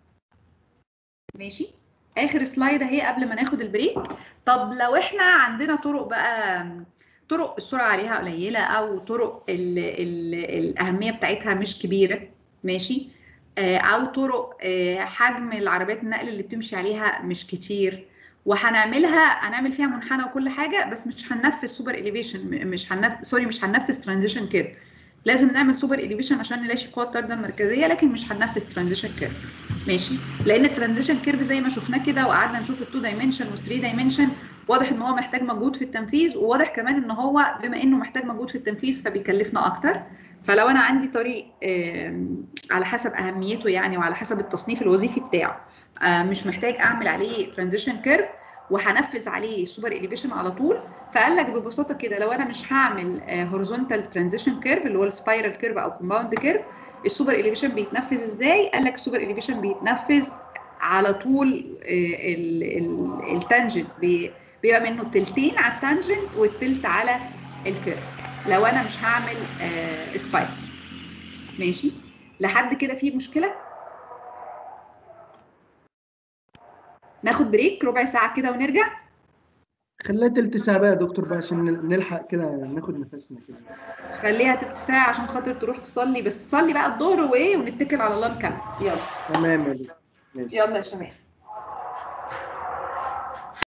ماشي اخر سلايد اهي قبل ما ناخد البريك طب لو احنا عندنا طرق بقى طرق السرعه عليها قليله او طرق ال ال الاهميه بتاعتها مش كبيره ماشي او طرق حجم العربيات النقل اللي بتمشي عليها مش كتير وهنعملها هنعمل فيها منحنى وكل حاجه بس مش هننفذ سوبر اليفيشن مش هننفذ سوري مش هننفذ ترانزيشن كيرف لازم نعمل سوبر اليفيشن عشان نلاقي قوه الطرده المركزيه لكن مش هننفذ ترانزيشن كيرف ماشي لان الترانزيشن كيرف زي ما شفناه كده وقعدنا نشوف التو دايمنشن والثري دايمنشن واضح ان هو محتاج مجهود في التنفيذ وواضح كمان ان هو بما انه محتاج مجهود في التنفيذ فبيكلفنا اكتر فلو انا عندي طريق على حسب اهميته يعني وعلى حسب التصنيف الوظيفي بتاعه مش محتاج اعمل عليه ترانزيشن كيرف وهنفذ عليه سوبر اليفيشن على طول فقال لك ببساطه كده لو انا مش هعمل هوريزونتال ترانزيشن كيرف اللي هو السبايرال كيرف او كومباوند كيرف السوبر اليفيشن بيتنفذ ازاي قال لك السوبر اليفيشن بيتنفذ على طول التانجنت بيبقى منه تلتين على التانجنت والتلت على الكيرف لو انا مش هعمل سبايك ماشي لحد كده في مشكله ناخد بريك ربع ساعه كده ونرجع خليها تلت ساعة بقى يا دكتور بقى عشان نلحق كده ناخد نفسنا كده خليها تلت ساعه عشان خاطر تروح تصلي بس تصلي بقى الظهر وايه ونتكل على الله نكمل يلا تمام يا دكتور ماشي يلا يا شباب